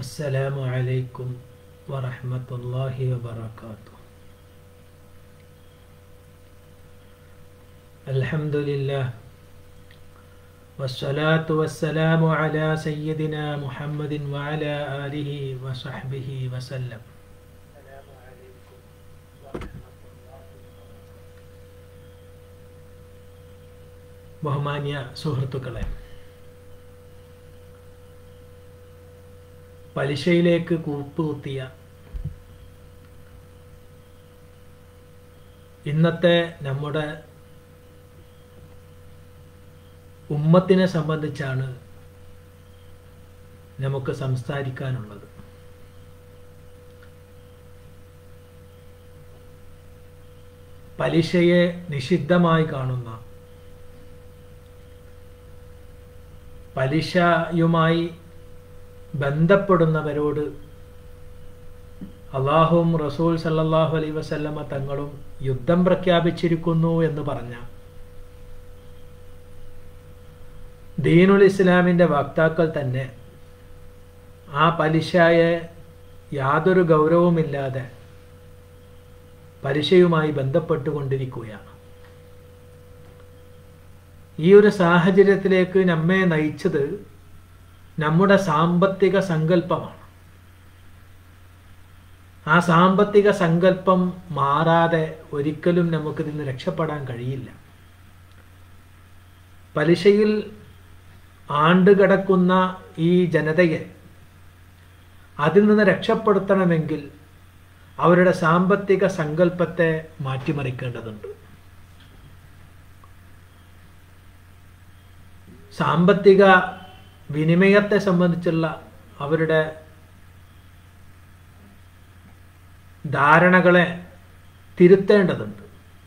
السلام عليكم ورحمة الله وبركاته الحمد لله والصلاة والسلام على سيدنا محمد وعلى آله وصحبه وسلم السلام عليكم ورحمة الله ബഹുമാന്യ സുഹൃത്തുക്കളെ പലിശയിലേക്ക് കൂപ്പുകുത്തിയ ഇന്നത്തെ നമ്മുടെ ഉമ്മത്തിനെ സംബന്ധിച്ചാണ് നമുക്ക് സംസാരിക്കാനുള്ളത് പലിശയെ നിഷിദ്ധമായി കാണുന്ന പലിശയുമായി ബന്ധപ്പെടുന്നവരോട് അള്ളാഹുവും റസൂൽ സല്ലാഹു അലൈ വസല്ലമ തങ്ങളും യുദ്ധം പ്രഖ്യാപിച്ചിരിക്കുന്നു എന്ന് പറഞ്ഞ ദീനുൽ ഇസ്ലാമിൻ്റെ വക്താക്കൾ തന്നെ ആ പലിശയെ യാതൊരു ഗൗരവമില്ലാതെ പലിശയുമായി ബന്ധപ്പെട്ടുകൊണ്ടിരിക്കുകയാണ് ഈ ഒരു സാഹചര്യത്തിലേക്ക് നമ്മെ നയിച്ചത് നമ്മുടെ സാമ്പത്തിക സങ്കല്പമാണ് ആ സാമ്പത്തിക സങ്കല്പം മാറാതെ ഒരിക്കലും നമുക്കിതിൽ നിന്ന് രക്ഷപ്പെടാൻ കഴിയില്ല പലിശയിൽ ആണ്ടുകിടക്കുന്ന ഈ ജനതയെ അതിൽ നിന്ന് രക്ഷപ്പെടുത്തണമെങ്കിൽ അവരുടെ സാമ്പത്തിക സങ്കല്പത്തെ മാറ്റിമറിക്കേണ്ടതുണ്ട് സാമ്പത്തിക വിനിമയത്തെ സംബന്ധിച്ചുള്ള അവരുടെ ധാരണകളെ തിരുത്തേണ്ടതുണ്ട്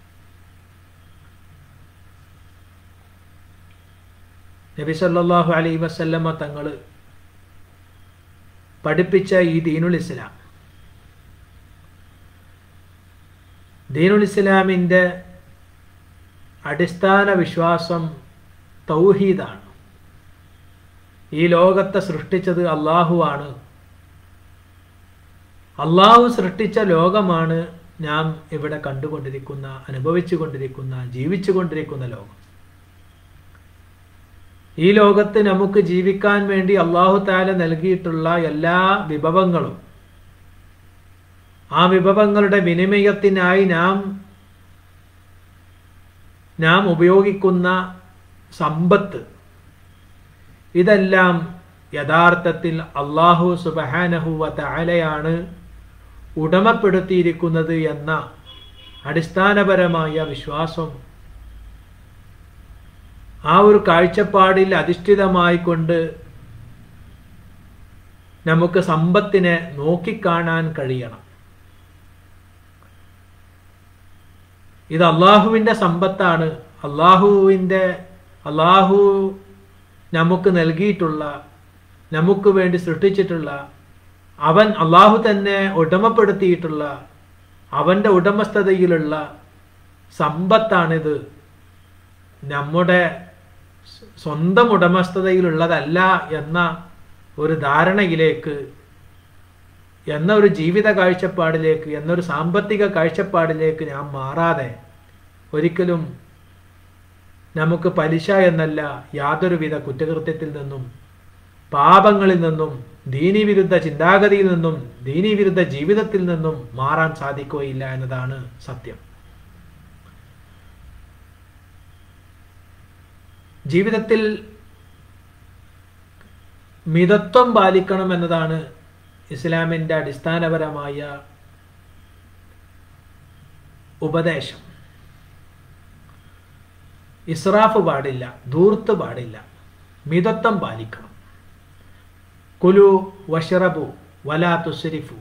നബി സല്ലാഹു അലൈ വസല്ലമ്മ തങ്ങൾ പഠിപ്പിച്ച ഈ ദീനുൽ ഇസ്ലാം ദീനുൽ ഇസ്ലാമിൻ്റെ അടിസ്ഥാന വിശ്വാസം തൗഹീദാണ് ഈ ലോകത്തെ സൃഷ്ടിച്ചത് അള്ളാഹുവാണ് അള്ളാഹു സൃഷ്ടിച്ച ലോകമാണ് നാം ഇവിടെ കണ്ടുകൊണ്ടിരിക്കുന്ന അനുഭവിച്ചു കൊണ്ടിരിക്കുന്ന ജീവിച്ചു കൊണ്ടിരിക്കുന്ന ലോകം ഈ ലോകത്ത് നമുക്ക് ജീവിക്കാൻ വേണ്ടി അള്ളാഹു താല നൽകിയിട്ടുള്ള എല്ലാ വിഭവങ്ങളും ആ വിഭവങ്ങളുടെ വിനിമയത്തിനായി നാം നാം ഉപയോഗിക്കുന്ന സമ്പത്ത് ഇതെല്ലാം യഥാർത്ഥത്തിൽ അള്ളാഹു സുബഹാനഹുവ തലയാണ് ഉടമപ്പെടുത്തിയിരിക്കുന്നത് എന്ന അടിസ്ഥാനപരമായ വിശ്വാസം ആ ഒരു കാഴ്ചപ്പാടിൽ അധിഷ്ഠിതമായിക്കൊണ്ട് നമുക്ക് സമ്പത്തിനെ നോക്കിക്കാണാൻ കഴിയണം ഇത് അള്ളാഹുവിൻ്റെ സമ്പത്താണ് അള്ളാഹുവിൻ്റെ അള്ളാഹു നമുക്ക് നൽകിയിട്ടുള്ള നമുക്ക് വേണ്ടി സൃഷ്ടിച്ചിട്ടുള്ള അവൻ അള്ളാഹു തന്നെ ഉടമപ്പെടുത്തിയിട്ടുള്ള അവൻ്റെ ഉടമസ്ഥതയിലുള്ള സമ്പത്താണിത് നമ്മുടെ സ്വന്തം ഉടമസ്ഥതയിലുള്ളതല്ല എന്ന ഒരു ധാരണയിലേക്ക് എന്ന ഒരു ജീവിത കാഴ്ചപ്പാടിലേക്ക് എന്നൊരു സാമ്പത്തിക കാഴ്ചപ്പാടിലേക്ക് നാം മാറാതെ ഒരിക്കലും നമുക്ക് പലിശ എന്നല്ല യാതൊരുവിധ കുറ്റകൃത്യത്തിൽ നിന്നും പാപങ്ങളിൽ നിന്നും ദീനീവിരുദ്ധ ചിന്താഗതിയിൽ നിന്നും ദീനീവിരുദ്ധ ജീവിതത്തിൽ നിന്നും മാറാൻ സാധിക്കുകയില്ല എന്നതാണ് സത്യം ജീവിതത്തിൽ മിതത്വം പാലിക്കണം എന്നതാണ് ഇസ്ലാമിൻ്റെ അടിസ്ഥാനപരമായ ഉപദേശം ഇസ്രാഫ് പാടില്ല ധൂർത്ത് പാടില്ല മിതത്വം പാലിക്കണം കുലു വഷറബു വലാ തുസരിഫു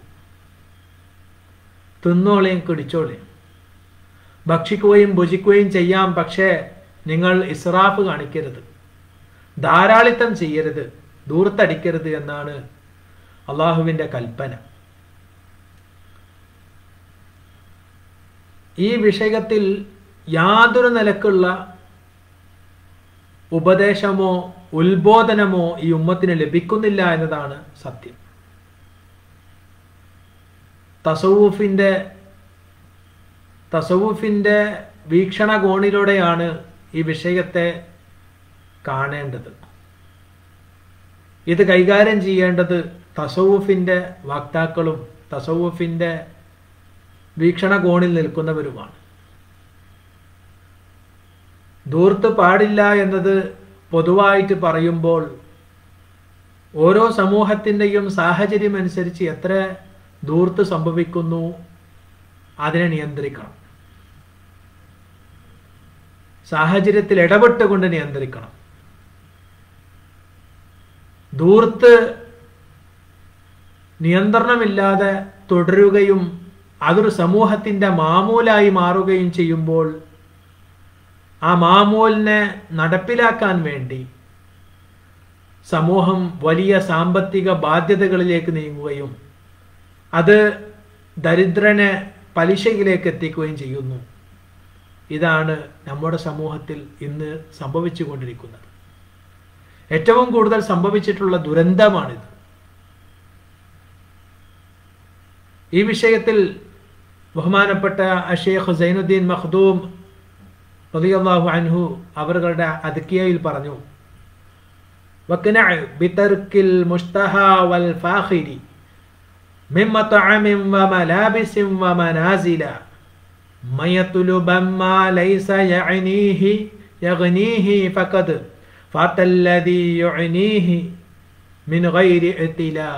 തിന്നോളയും കുടിച്ചോളയും ഭക്ഷിക്കുകയും ഭുജിക്കുകയും ചെയ്യാം പക്ഷേ നിങ്ങൾ ഇസ്രാഫ് കാണിക്കരുത് ധാരാളിത്തം ചെയ്യരുത് ദൂർത്തടിക്കരുത് എന്നാണ് അള്ളാഹുവിൻ്റെ കൽപ്പന ഈ വിഷയത്തിൽ യാതൊരു നിലക്കുള്ള ഉപദേശമോ ഉത്ബോധനമോ ഈ ഉമ്മത്തിന് ലഭിക്കുന്നില്ല എന്നതാണ് സത്യം തസവൂഫിൻ്റെ തസവൂഫിൻ്റെ വീക്ഷണകോണിലൂടെയാണ് ഈ വിഷയത്തെ കാണേണ്ടത് ഇത് കൈകാര്യം ചെയ്യേണ്ടത് തസവൂഫിൻ്റെ വക്താക്കളും തസവൂഫിൻ്റെ വീക്ഷണകോണിൽ നിൽക്കുന്നവരുമാണ് ദൂർത്ത് പാടില്ല എന്നത് പൊതുവായിട്ട് പറയുമ്പോൾ ഓരോ സമൂഹത്തിൻ്റെയും സാഹചര്യം അനുസരിച്ച് എത്ര ദൂർത്ത് സംഭവിക്കുന്നു അതിനെ നിയന്ത്രിക്കണം സാഹചര്യത്തിൽ ഇടപെട്ടുകൊണ്ട് നിയന്ത്രിക്കണം ദൂർത്ത് നിയന്ത്രണമില്ലാതെ തുടരുകയും അതൊരു സമൂഹത്തിൻ്റെ മാമൂലായി മാറുകയും ചെയ്യുമ്പോൾ ആ മാമൂലിനെ നടപ്പിലാക്കാൻ വേണ്ടി സമൂഹം വലിയ സാമ്പത്തിക ബാധ്യതകളിലേക്ക് നീങ്ങുകയും അത് ദരിദ്രനെ പലിശയിലേക്ക് എത്തിക്കുകയും ചെയ്യുന്നു ഇതാണ് നമ്മുടെ സമൂഹത്തിൽ ഇന്ന് സംഭവിച്ചു കൊണ്ടിരിക്കുന്നത് ഏറ്റവും കൂടുതൽ സംഭവിച്ചിട്ടുള്ള ദുരന്തമാണിത് ഈ വിഷയത്തിൽ ബഹുമാനപ്പെട്ട അഷേഖ് സൈനുദ്ദീൻ മഖ്ദൂം റളിയല്ലാഹു അൻഹു അവരുടെ അദ്കിയയിൽ പറഞ്ഞു وقنع بترك المشتهى والفاخر من مطعم وملابس ومنازل من يطلب ما ليس يعنيه يغنيه فقد فات الذي يعنيه من غير اعتلاء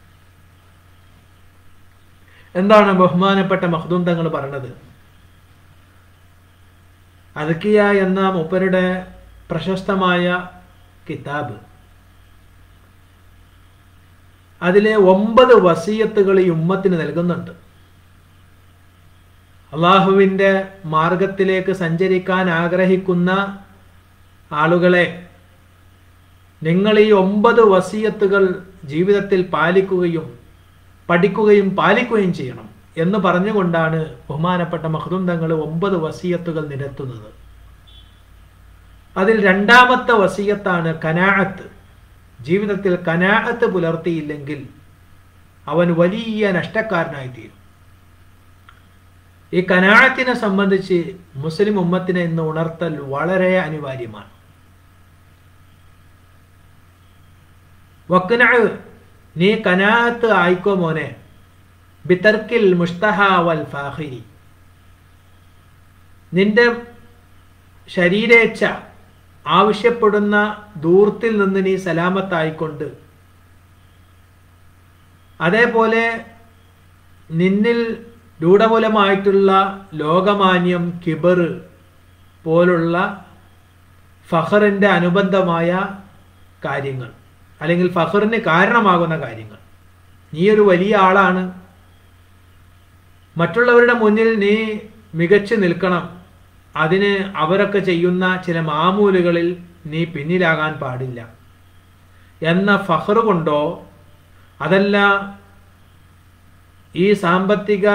എന്താണ് ബഹുമാനപ്പെട്ട മഖ്ദൂം തങ്ങൾ പറഞ്ഞത് അദക്കിയ എന്ന മൂപ്പരുടെ പ്രശസ്തമായ കിതാബ് അതിലെ ഒമ്പത് വസീയത്തുകൾ ഈ ഉമ്മത്തിന് നൽകുന്നുണ്ട് അള്ളാഹുവിൻ്റെ മാർഗത്തിലേക്ക് സഞ്ചരിക്കാൻ ആഗ്രഹിക്കുന്ന ആളുകളെ നിങ്ങൾ ഈ ഒമ്പത് വസീയത്തുകൾ ജീവിതത്തിൽ പാലിക്കുകയും പഠിക്കുകയും പാലിക്കുകയും ചെയ്യണം എന്ന് പറഞ്ഞുകൊണ്ടാണ് ബഹുമാനപ്പെട്ട മഹദൂം തങ്ങൾ ഒമ്പത് വസീയത്തുകൾ നിരത്തുന്നത് അതിൽ രണ്ടാമത്തെ വസീയത്താണ് കനാഅത്ത് ജീവിതത്തിൽ കനാഅത്ത് പുലർത്തിയില്ലെങ്കിൽ അവൻ വലിയ നഷ്ടക്കാരനായി തീരും ഈ കനാഅത്തിനെ സംബന്ധിച്ച് മുസ്ലിം ഉമ്മത്തിനെ ഇന്ന് ഉണർത്തൽ വളരെ അനിവാര്യമാണ് വക്കന നീ കനാഅത്ത് ആയിക്കോ മോനെ ബിതർക്കിൽ മുസ്തഹ വൽ ഫാഹിരി നിന്റെ ശരീരേച്ഛ ആവശ്യപ്പെടുന്ന ദൂർത്തിൽ നിന്ന് നീ സലാമത്തായിക്കൊണ്ട് അതേപോലെ നിന്നിൽ രൂഢമൂലമായിട്ടുള്ള ലോകമാന്യം കിബർ പോലുള്ള ഫഹറിൻ്റെ അനുബന്ധമായ കാര്യങ്ങൾ അല്ലെങ്കിൽ ഫഹറിന് കാരണമാകുന്ന കാര്യങ്ങൾ നീ ഒരു വലിയ ആളാണ് മറ്റുള്ളവരുടെ മുന്നിൽ നീ മികച്ചു നിൽക്കണം അതിന് അവരൊക്കെ ചെയ്യുന്ന ചില മാമൂലുകളിൽ നീ പിന്നിലാകാൻ പാടില്ല എന്ന ഫഹർ കൊണ്ടോ അതല്ല ഈ സാമ്പത്തിക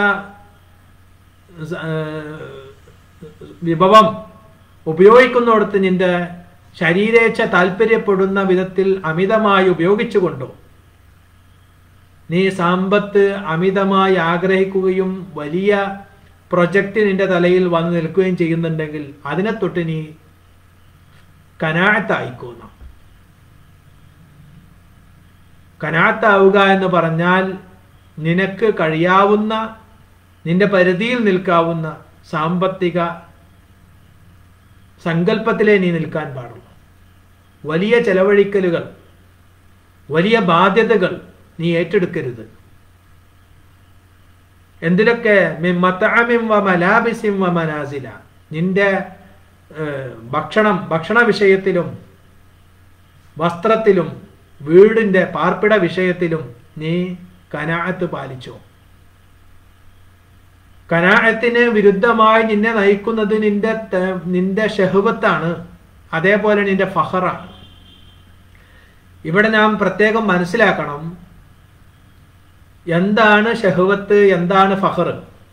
വിഭവം ഉപയോഗിക്കുന്നിടത്ത് നിന്റെ ശരീരേച്ഛ താല്പര്യപ്പെടുന്ന വിധത്തിൽ അമിതമായി ഉപയോഗിച്ചുകൊണ്ടോ നീ സമ്പത്ത് അമിതമായി ആഗ്രഹിക്കുകയും വലിയ പ്രൊജക്റ്റ് നിന്റെ തലയിൽ വന്നു നിൽക്കുകയും ചെയ്യുന്നുണ്ടെങ്കിൽ അതിനെ തൊട്ട് നീ കനാത്തായിക്കോന്നു കനാത്താവുക എന്ന് പറഞ്ഞാൽ നിനക്ക് കഴിയാവുന്ന നിന്റെ പരിധിയിൽ നിൽക്കാവുന്ന സാമ്പത്തിക സങ്കല്പത്തിലേ നീ നിൽക്കാൻ പാടുള്ളൂ വലിയ ചെലവഴിക്കലുകൾ വലിയ ബാധ്യതകൾ നീ ഏറ്റെടുക്കരുത് എന്തിലൊക്കെ മത്താമിം വ മലാബിസിം വ മനാസില നിന്റെ ഭക്ഷണം ഭക്ഷണ വിഷയത്തിലും വസ്ത്രത്തിലും വീടിൻ്റെ പാർപ്പിട വിഷയത്തിലും നീ കനാഅത്ത് പാലിച്ചു കനാഅത്തിന് വിരുദ്ധമായി നിന്നെ നയിക്കുന്നത് നിന്റെ നിന്റെ ഷഹുവത്താണ് അതേപോലെ നിന്റെ ഫഹറാണ് ഇവിടെ നാം പ്രത്യേകം മനസ്സിലാക്കണം എന്താണ് ഷഹുവത്ത് എന്താണ് ഫഹർ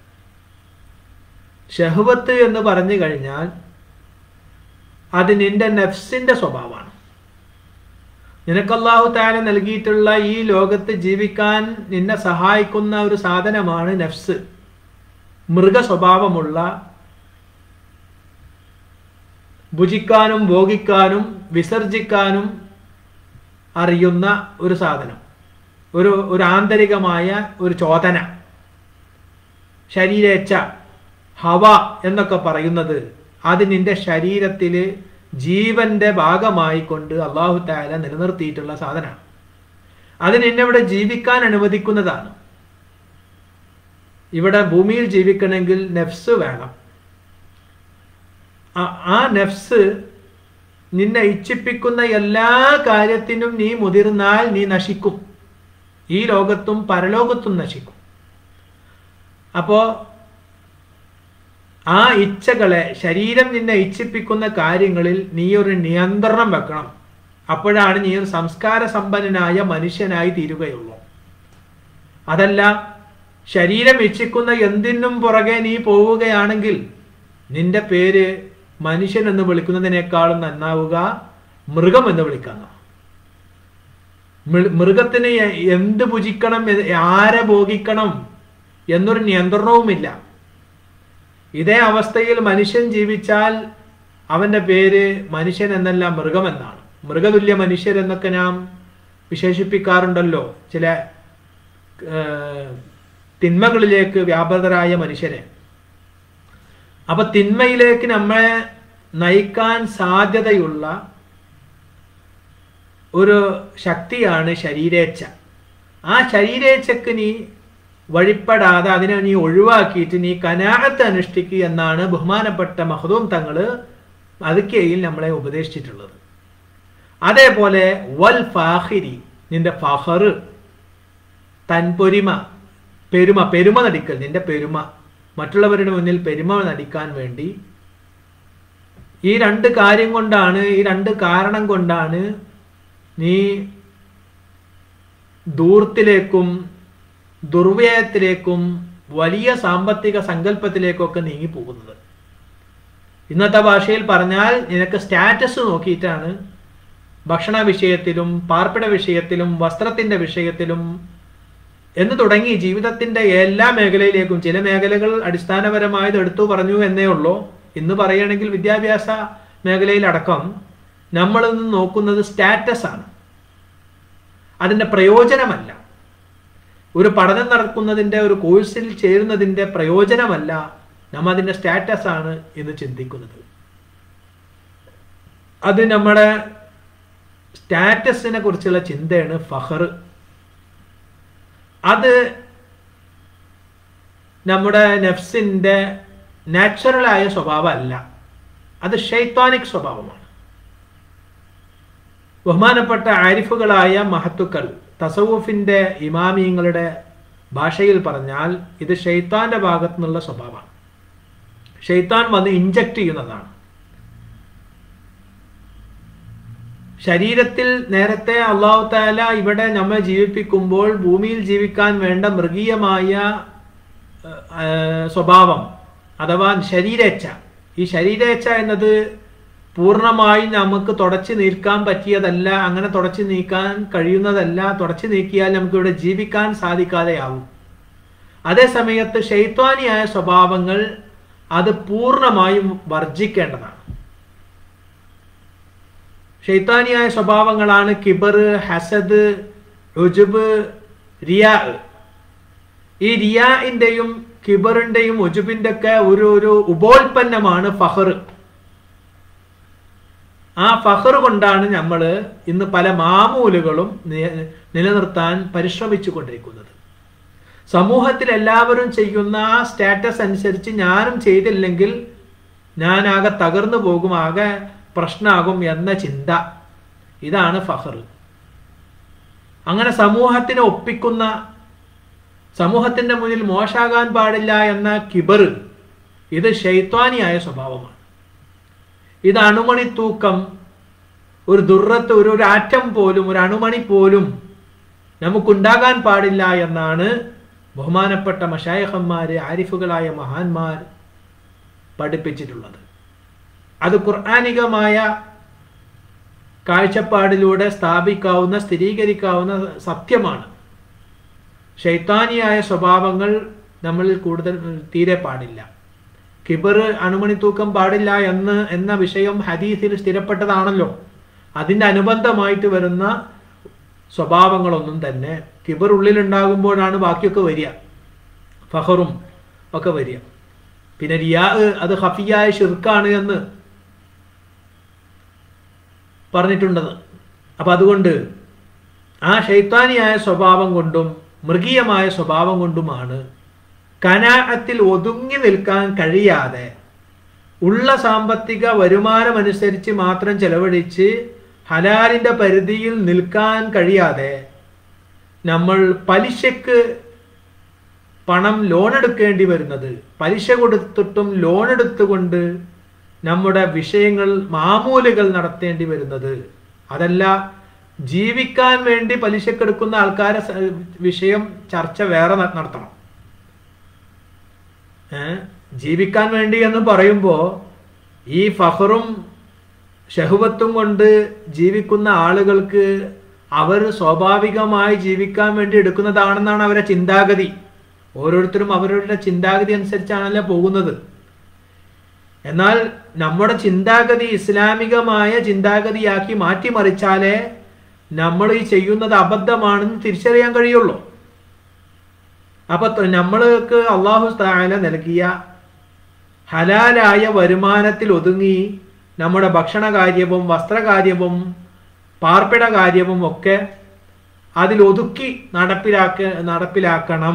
ഷഹുവത്ത് എന്ന് പറഞ്ഞു കഴിഞ്ഞാൽ അത് നിന്റെ നെഫ്സിന്റെ സ്വഭാവമാണ് നിനക്ക് അള്ളാഹു താല നൽകിയിട്ടുള്ള ഈ ലോകത്ത് ജീവിക്കാൻ നിന്നെ സഹായിക്കുന്ന ഒരു സാധനമാണ് നഫ്സ് മൃഗ സ്വഭാവമുള്ള ഭുജിക്കാനും ഭോഗിക്കാനും വിസർജിക്കാനും അറിയുന്ന ഒരു സാധനം ഒരു ഒരു ആന്തരികമായ ഒരു ചോദന ശരീരേച്ഛ ഹവ എന്നൊക്കെ പറയുന്നത് അത് നിന്റെ ശരീരത്തിൽ ജീവന്റെ ഭാഗമായി കൊണ്ട് അള്ളാഹു താല നിലനിർത്തിയിട്ടുള്ള സാധനമാണ് അത് നിന്നെ ഇവിടെ ജീവിക്കാൻ അനുവദിക്കുന്നതാണ് ഇവിടെ ഭൂമിയിൽ ജീവിക്കണമെങ്കിൽ നെഫ്സ് വേണം ആ- ആ നെഫ്സ് നിന്നെ ഇച്ഛിപ്പിക്കുന്ന എല്ലാ കാര്യത്തിനും നീ മുതിർന്നാൽ നീ നശിക്കും ഈ ലോകത്തും പരലോകത്തും നശിക്കും അപ്പോ ആ ഇച്ഛകളെ ശരീരം നിന്നെ ഇച്ഛിപ്പിക്കുന്ന കാര്യങ്ങളിൽ നീ ഒരു നിയന്ത്രണം വെക്കണം അപ്പോഴാണ് നീ ഒരു സംസ്കാര സമ്പന്നനായ മനുഷ്യനായി തീരുകയുള്ളൂ അതല്ല ശരീരം ഇച്ഛിക്കുന്ന എന്തിനും പുറകെ നീ പോവുകയാണെങ്കിൽ നിന്റെ പേര് മനുഷ്യൻ എന്ന് വിളിക്കുന്നതിനേക്കാളും നന്നാവുക മൃഗം എന്ന് വിളിക്കുന്ന മൃ- മൃഗത്തിന് എ- എന്ത് ഭുജിക്കണം എ- ആരെ ഭോഗിക്കണം എന്നൊരു നിയന്ത്രണവുമില്ല ഇതേ അവസ്ഥയിൽ മനുഷ്യൻ ജീവിച്ചാൽ അവന്റെ പേര് മനുഷ്യൻ എന്നല്ല മൃഗം എന്നാണ് മൃഗതുല്യ മനുഷ്യർ എന്നൊക്കെ നാം വിശേഷിപ്പിക്കാറുണ്ടല്ലോ ചില ഏർ, തിന്മകളിലേക്ക് വ്യാപൃതരായ മനുഷ്യരെ അപ്പൊ തിന്മയിലേക്ക് നമ്മളെ നയിക്കാൻ സാധ്യതയുള്ള ഒരു ശക്തിയാണ് ശരീരേച്ഛ ആ ശരീരേച്ഛക്ക് നീ വഴിപ്പെടാതെ അതിനെ നീ ഒഴിവാക്കിയിട്ട് നീ കനാഹത്ത് അനുഷ്ഠിക്കുക എന്നാണ് ബഹുമാനപ്പെട്ട മഹദൂം തങ്ങള് അതുക്കയിൽ നമ്മളെ ഉപദേശിച്ചിട്ടുള്ളത് അതേപോലെ വൽ ഫാഹിരി നിന്റെ ഫഹറ് തൻപൊരിമ പെരുമ പെരുമ നടിക്കൽ നിന്റെ പെരുമ മറ്റുള്ളവരുടെ മുന്നിൽ പെരുമ നടിക്കാൻ വേണ്ടി ഈ രണ്ട് കാര്യം കൊണ്ടാണ് ഈ രണ്ട് കാരണം കൊണ്ടാണ് നീ ദൂർത്തിലേക്കും ദുർവ്യയത്തിലേക്കും വലിയ സാമ്പത്തിക സങ്കല്പത്തിലേക്കൊക്കെ നീങ്ങി പോകുന്നത് ഇന്നത്തെ ഭാഷയിൽ പറഞ്ഞാൽ നിനക്ക് സ്റ്റാറ്റസ് നോക്കിയിട്ടാണ് ഭക്ഷണ വിഷയത്തിലും പാർപ്പിട വിഷയത്തിലും വസ്ത്രത്തിന്റെ വിഷയത്തിലും എന്ന് തുടങ്ങി ജീവിതത്തിന്റെ എല്ലാ മേഖലയിലേക്കും ചില മേഖലകൾ അടിസ്ഥാനപരമായത് എടുത്തു പറഞ്ഞു എന്നേ ഉള്ളൂ ഇന്ന് പറയുകയാണെങ്കിൽ വിദ്യാഭ്യാസ മേഖലയിലടക്കം നമ്മൾ ഇന്ന് നോക്കുന്നത് സ്റ്റാറ്റസ് ആണ് അതിന്റെ പ്രയോജനമല്ല ഒരു പഠനം നടക്കുന്നതിന്റെ ഒരു കോഴ്സിൽ ചേരുന്നതിന്റെ പ്രയോജനമല്ല നമ്മ അതിന്റെ സ്റ്റാറ്റസ് ആണ് എന്ന് ചിന്തിക്കുന്നത് അത് നമ്മുടെ സ്റ്റാറ്റസിനെ കുറിച്ചുള്ള ചിന്തയാണ് ഫഹർ അത് നമ്മുടെ നെഫ്സിന്റെ നാച്ചുറലായ സ്വഭാവമല്ല അത് ഷെയ്ത്താനിക് സ്വഭാവമാണ് ബഹുമാനപ്പെട്ട ആരിഫുകളായ മഹത്തുക്കൾ തസവുഫിന്റെ ഇമാമിയങ്ങളുടെ ഭാഷയിൽ പറഞ്ഞാൽ ഇത് ഷെയ്ത്താന്റെ ഭാഗത്തു നിന്നുള്ള സ്വഭാവമാണ് ഷെയ്ത്താൻ വന്ന് ഇഞ്ചക്ട് ചെയ്യുന്നതാണ് ശരീരത്തിൽ നേരത്തെ അള്ളാഹു താല ഇവിടെ നമ്മെ ജീവിപ്പിക്കുമ്പോൾ ഭൂമിയിൽ ജീവിക്കാൻ വേണ്ട മൃഗീയമായ ഏഹ്, ഏഹ്, സ്വഭാവം അഥവാ ശരീരേച്ഛ ഈ ശരീരേച്ഛ എന്നത് പൂർണ്ണമായും നമുക്ക് തുടച്ചു നീക്കാൻ പറ്റിയതല്ല അങ്ങനെ തുടച്ചു നീക്കാൻ കഴിയുന്നതല്ല തുടച്ചു നീക്കിയാൽ നമുക്ക് ഇവിടെ ജീവിക്കാൻ സാധിക്കാതെയാവും അതേ സമയത്ത് ശൈത്വാനിയായ സ്വഭാവങ്ങൾ അത് പൂർണ്ണമായും വർജിക്കേണ്ടതാണ് ഷെയ്ത്താനിയായ സ്വഭാവങ്ങളാണ് കിബർ ഹസദ് റുജുബ് റിയാ ഈ റിയാഇന്റെയും കിബറിന്റെയും ഉജുബിന്റെ ഒക്കെ ഒരു ഒരു ഉപോൽപ്പന്നമാണ് ഫഹർ ആ ഫഹർ കൊണ്ടാണ് നമ്മൾ ഇന്ന് പല മാമൂലുകളും നി- നിലനിർത്താൻ പരിശ്രമിച്ചു കൊണ്ടിരിക്കുന്നത് സമൂഹത്തിൽ എല്ലാവരും ചെയ്യുന്ന ആ സ്റ്റാറ്റസ് അനുസരിച്ച് ഞാനും ചെയ്തില്ലെങ്കിൽ ഞാൻ ആകെ തകർന്നു പോകും ആകെ പ്രശ്നമാകും എന്ന ചിന്ത ഇതാണ് ഫഹർ അങ്ങനെ സമൂഹത്തിനെ ഒപ്പിക്കുന്ന സമൂഹത്തിന്റെ മുന്നിൽ മോശാകാൻ പാടില്ല എന്ന കിബർ ഇത് ഷെയ്ത്വാനിയായ സ്വഭാവമാണ് ഇത് അണുമണി തൂക്കം ഒരു ദുർറത്ത് ഒരു ഒരു ആറ്റം പോലും ഒരു അണുമണി പോലും നമുക്കുണ്ടാകാൻ പാടില്ല എന്നാണ് ബഹുമാനപ്പെട്ട മഷായഹന്മാര് ആരിഫുകളായ മഹാന്മാർ പഠിപ്പിച്ചിട്ടുള്ളത് അത് ഖുർആാനികമായ കാഴ്ചപ്പാടിലൂടെ സ്ഥാപിക്കാവുന്ന സ്ഥിരീകരിക്കാവുന്ന സത്യമാണ് ശൈത്താനിയായ സ്വഭാവങ്ങൾ നമ്മളിൽ കൂടുതൽ തീരെ പാടില്ല കിബർ അണുമണി തൂക്കം പാടില്ല എന്ന് എന്ന വിഷയം ഹദീസിൽ സ്ഥിരപ്പെട്ടതാണല്ലോ അതിൻ്റെ അനുബന്ധമായിട്ട് വരുന്ന സ്വഭാവങ്ങളൊന്നും തന്നെ കിബർ ഉള്ളിലുണ്ടാകുമ്പോഴാണ് ബാക്കിയൊക്കെ വരിക ഫഹറും ഒക്കെ വരിക പിന്നെ റിയാ അത് ഹഫിയായ ഷിർക്കാണ് എന്ന് പറഞ്ഞിട്ടുണ്ടത് അപ്പം അതുകൊണ്ട് ആ ശൈത്താനിയായ സ്വഭാവം കൊണ്ടും മൃഗീയമായ സ്വഭാവം കൊണ്ടുമാണ് കനാഹത്തിൽ ഒതുങ്ങി നിൽക്കാൻ കഴിയാതെ ഉള്ള സാമ്പത്തിക വരുമാനമനുസരിച്ച് മാത്രം ചെലവഴിച്ച് ഹലാലിൻ്റെ പരിധിയിൽ നിൽക്കാൻ കഴിയാതെ നമ്മൾ പലിശക്ക് പണം ലോൺ എടുക്കേണ്ടി വരുന്നത് പലിശ കൊടുത്തിട്ടും ലോൺ എടുത്തുകൊണ്ട് നമ്മുടെ വിഷയങ്ങൾ മാമൂലുകൾ നടത്തേണ്ടി വരുന്നത് അതല്ല ജീവിക്കാൻ വേണ്ടി പലിശക്കെടുക്കുന്ന ആൾക്കാരെ സ- വിഷയം ചർച്ച വേറെ ന- നടത്തണം ഏ? ജീവിക്കാൻ വേണ്ടി എന്ന് പറയുമ്പോൾ ഈ ഫഹറും ഷഹുവത്തും കൊണ്ട് ജീവിക്കുന്ന ആളുകൾക്ക് അവർ സ്വാഭാവികമായി ജീവിക്കാൻ വേണ്ടി എടുക്കുന്നതാണെന്നാണ് അവരുടെ ചിന്താഗതി ഓരോരുത്തരും അവരുടെ ചിന്താഗതി അനുസരിച്ചാണല്ലോ പോകുന്നത് എന്നാൽ നമ്മുടെ ചിന്താഗതി ഇസ്ലാമികമായ ചിന്താഗതിയാക്കി മാറ്റിമറിച്ചാലേ നമ്മൾ ഈ ചെയ്യുന്നത് അബദ്ധമാണെന്ന് തിരിച്ചറിയാൻ കഴിയുള്ളൂ അപ്പൊ ത- നമ്മൾക്ക് അള്ളാഹു താല നൽകിയ ഹലാലായ വരുമാനത്തിൽ ഒതുങ്ങി നമ്മുടെ ഭക്ഷണകാര്യവും വസ്ത്രകാര്യവും പാർപ്പിട കാര്യവും ഒക്കെ അതിൽ ഒതുക്കി നടപ്പിലാക്ക നടപ്പിലാക്കണം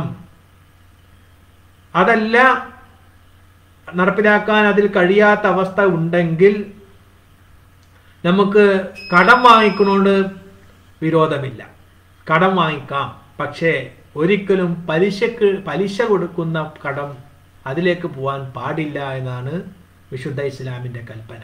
അതല്ല നടപ്പിലാക്കാൻ അതിൽ കഴിയാത്ത അവസ്ഥ ഉണ്ടെങ്കിൽ നമുക്ക് കടം വാങ്ങിക്കുന്നതുകൊണ്ട് വിരോധമില്ല കടം വാങ്ങിക്കാം പക്ഷേ ഒരിക്കലും പലിശക്ക് പലിശ കൊടുക്കുന്ന കടം അതിലേക്ക് പോകാൻ പാടില്ല എന്നാണ് വിശുദ്ധ ഇസ്ലാമിൻ്റെ കൽപ്പന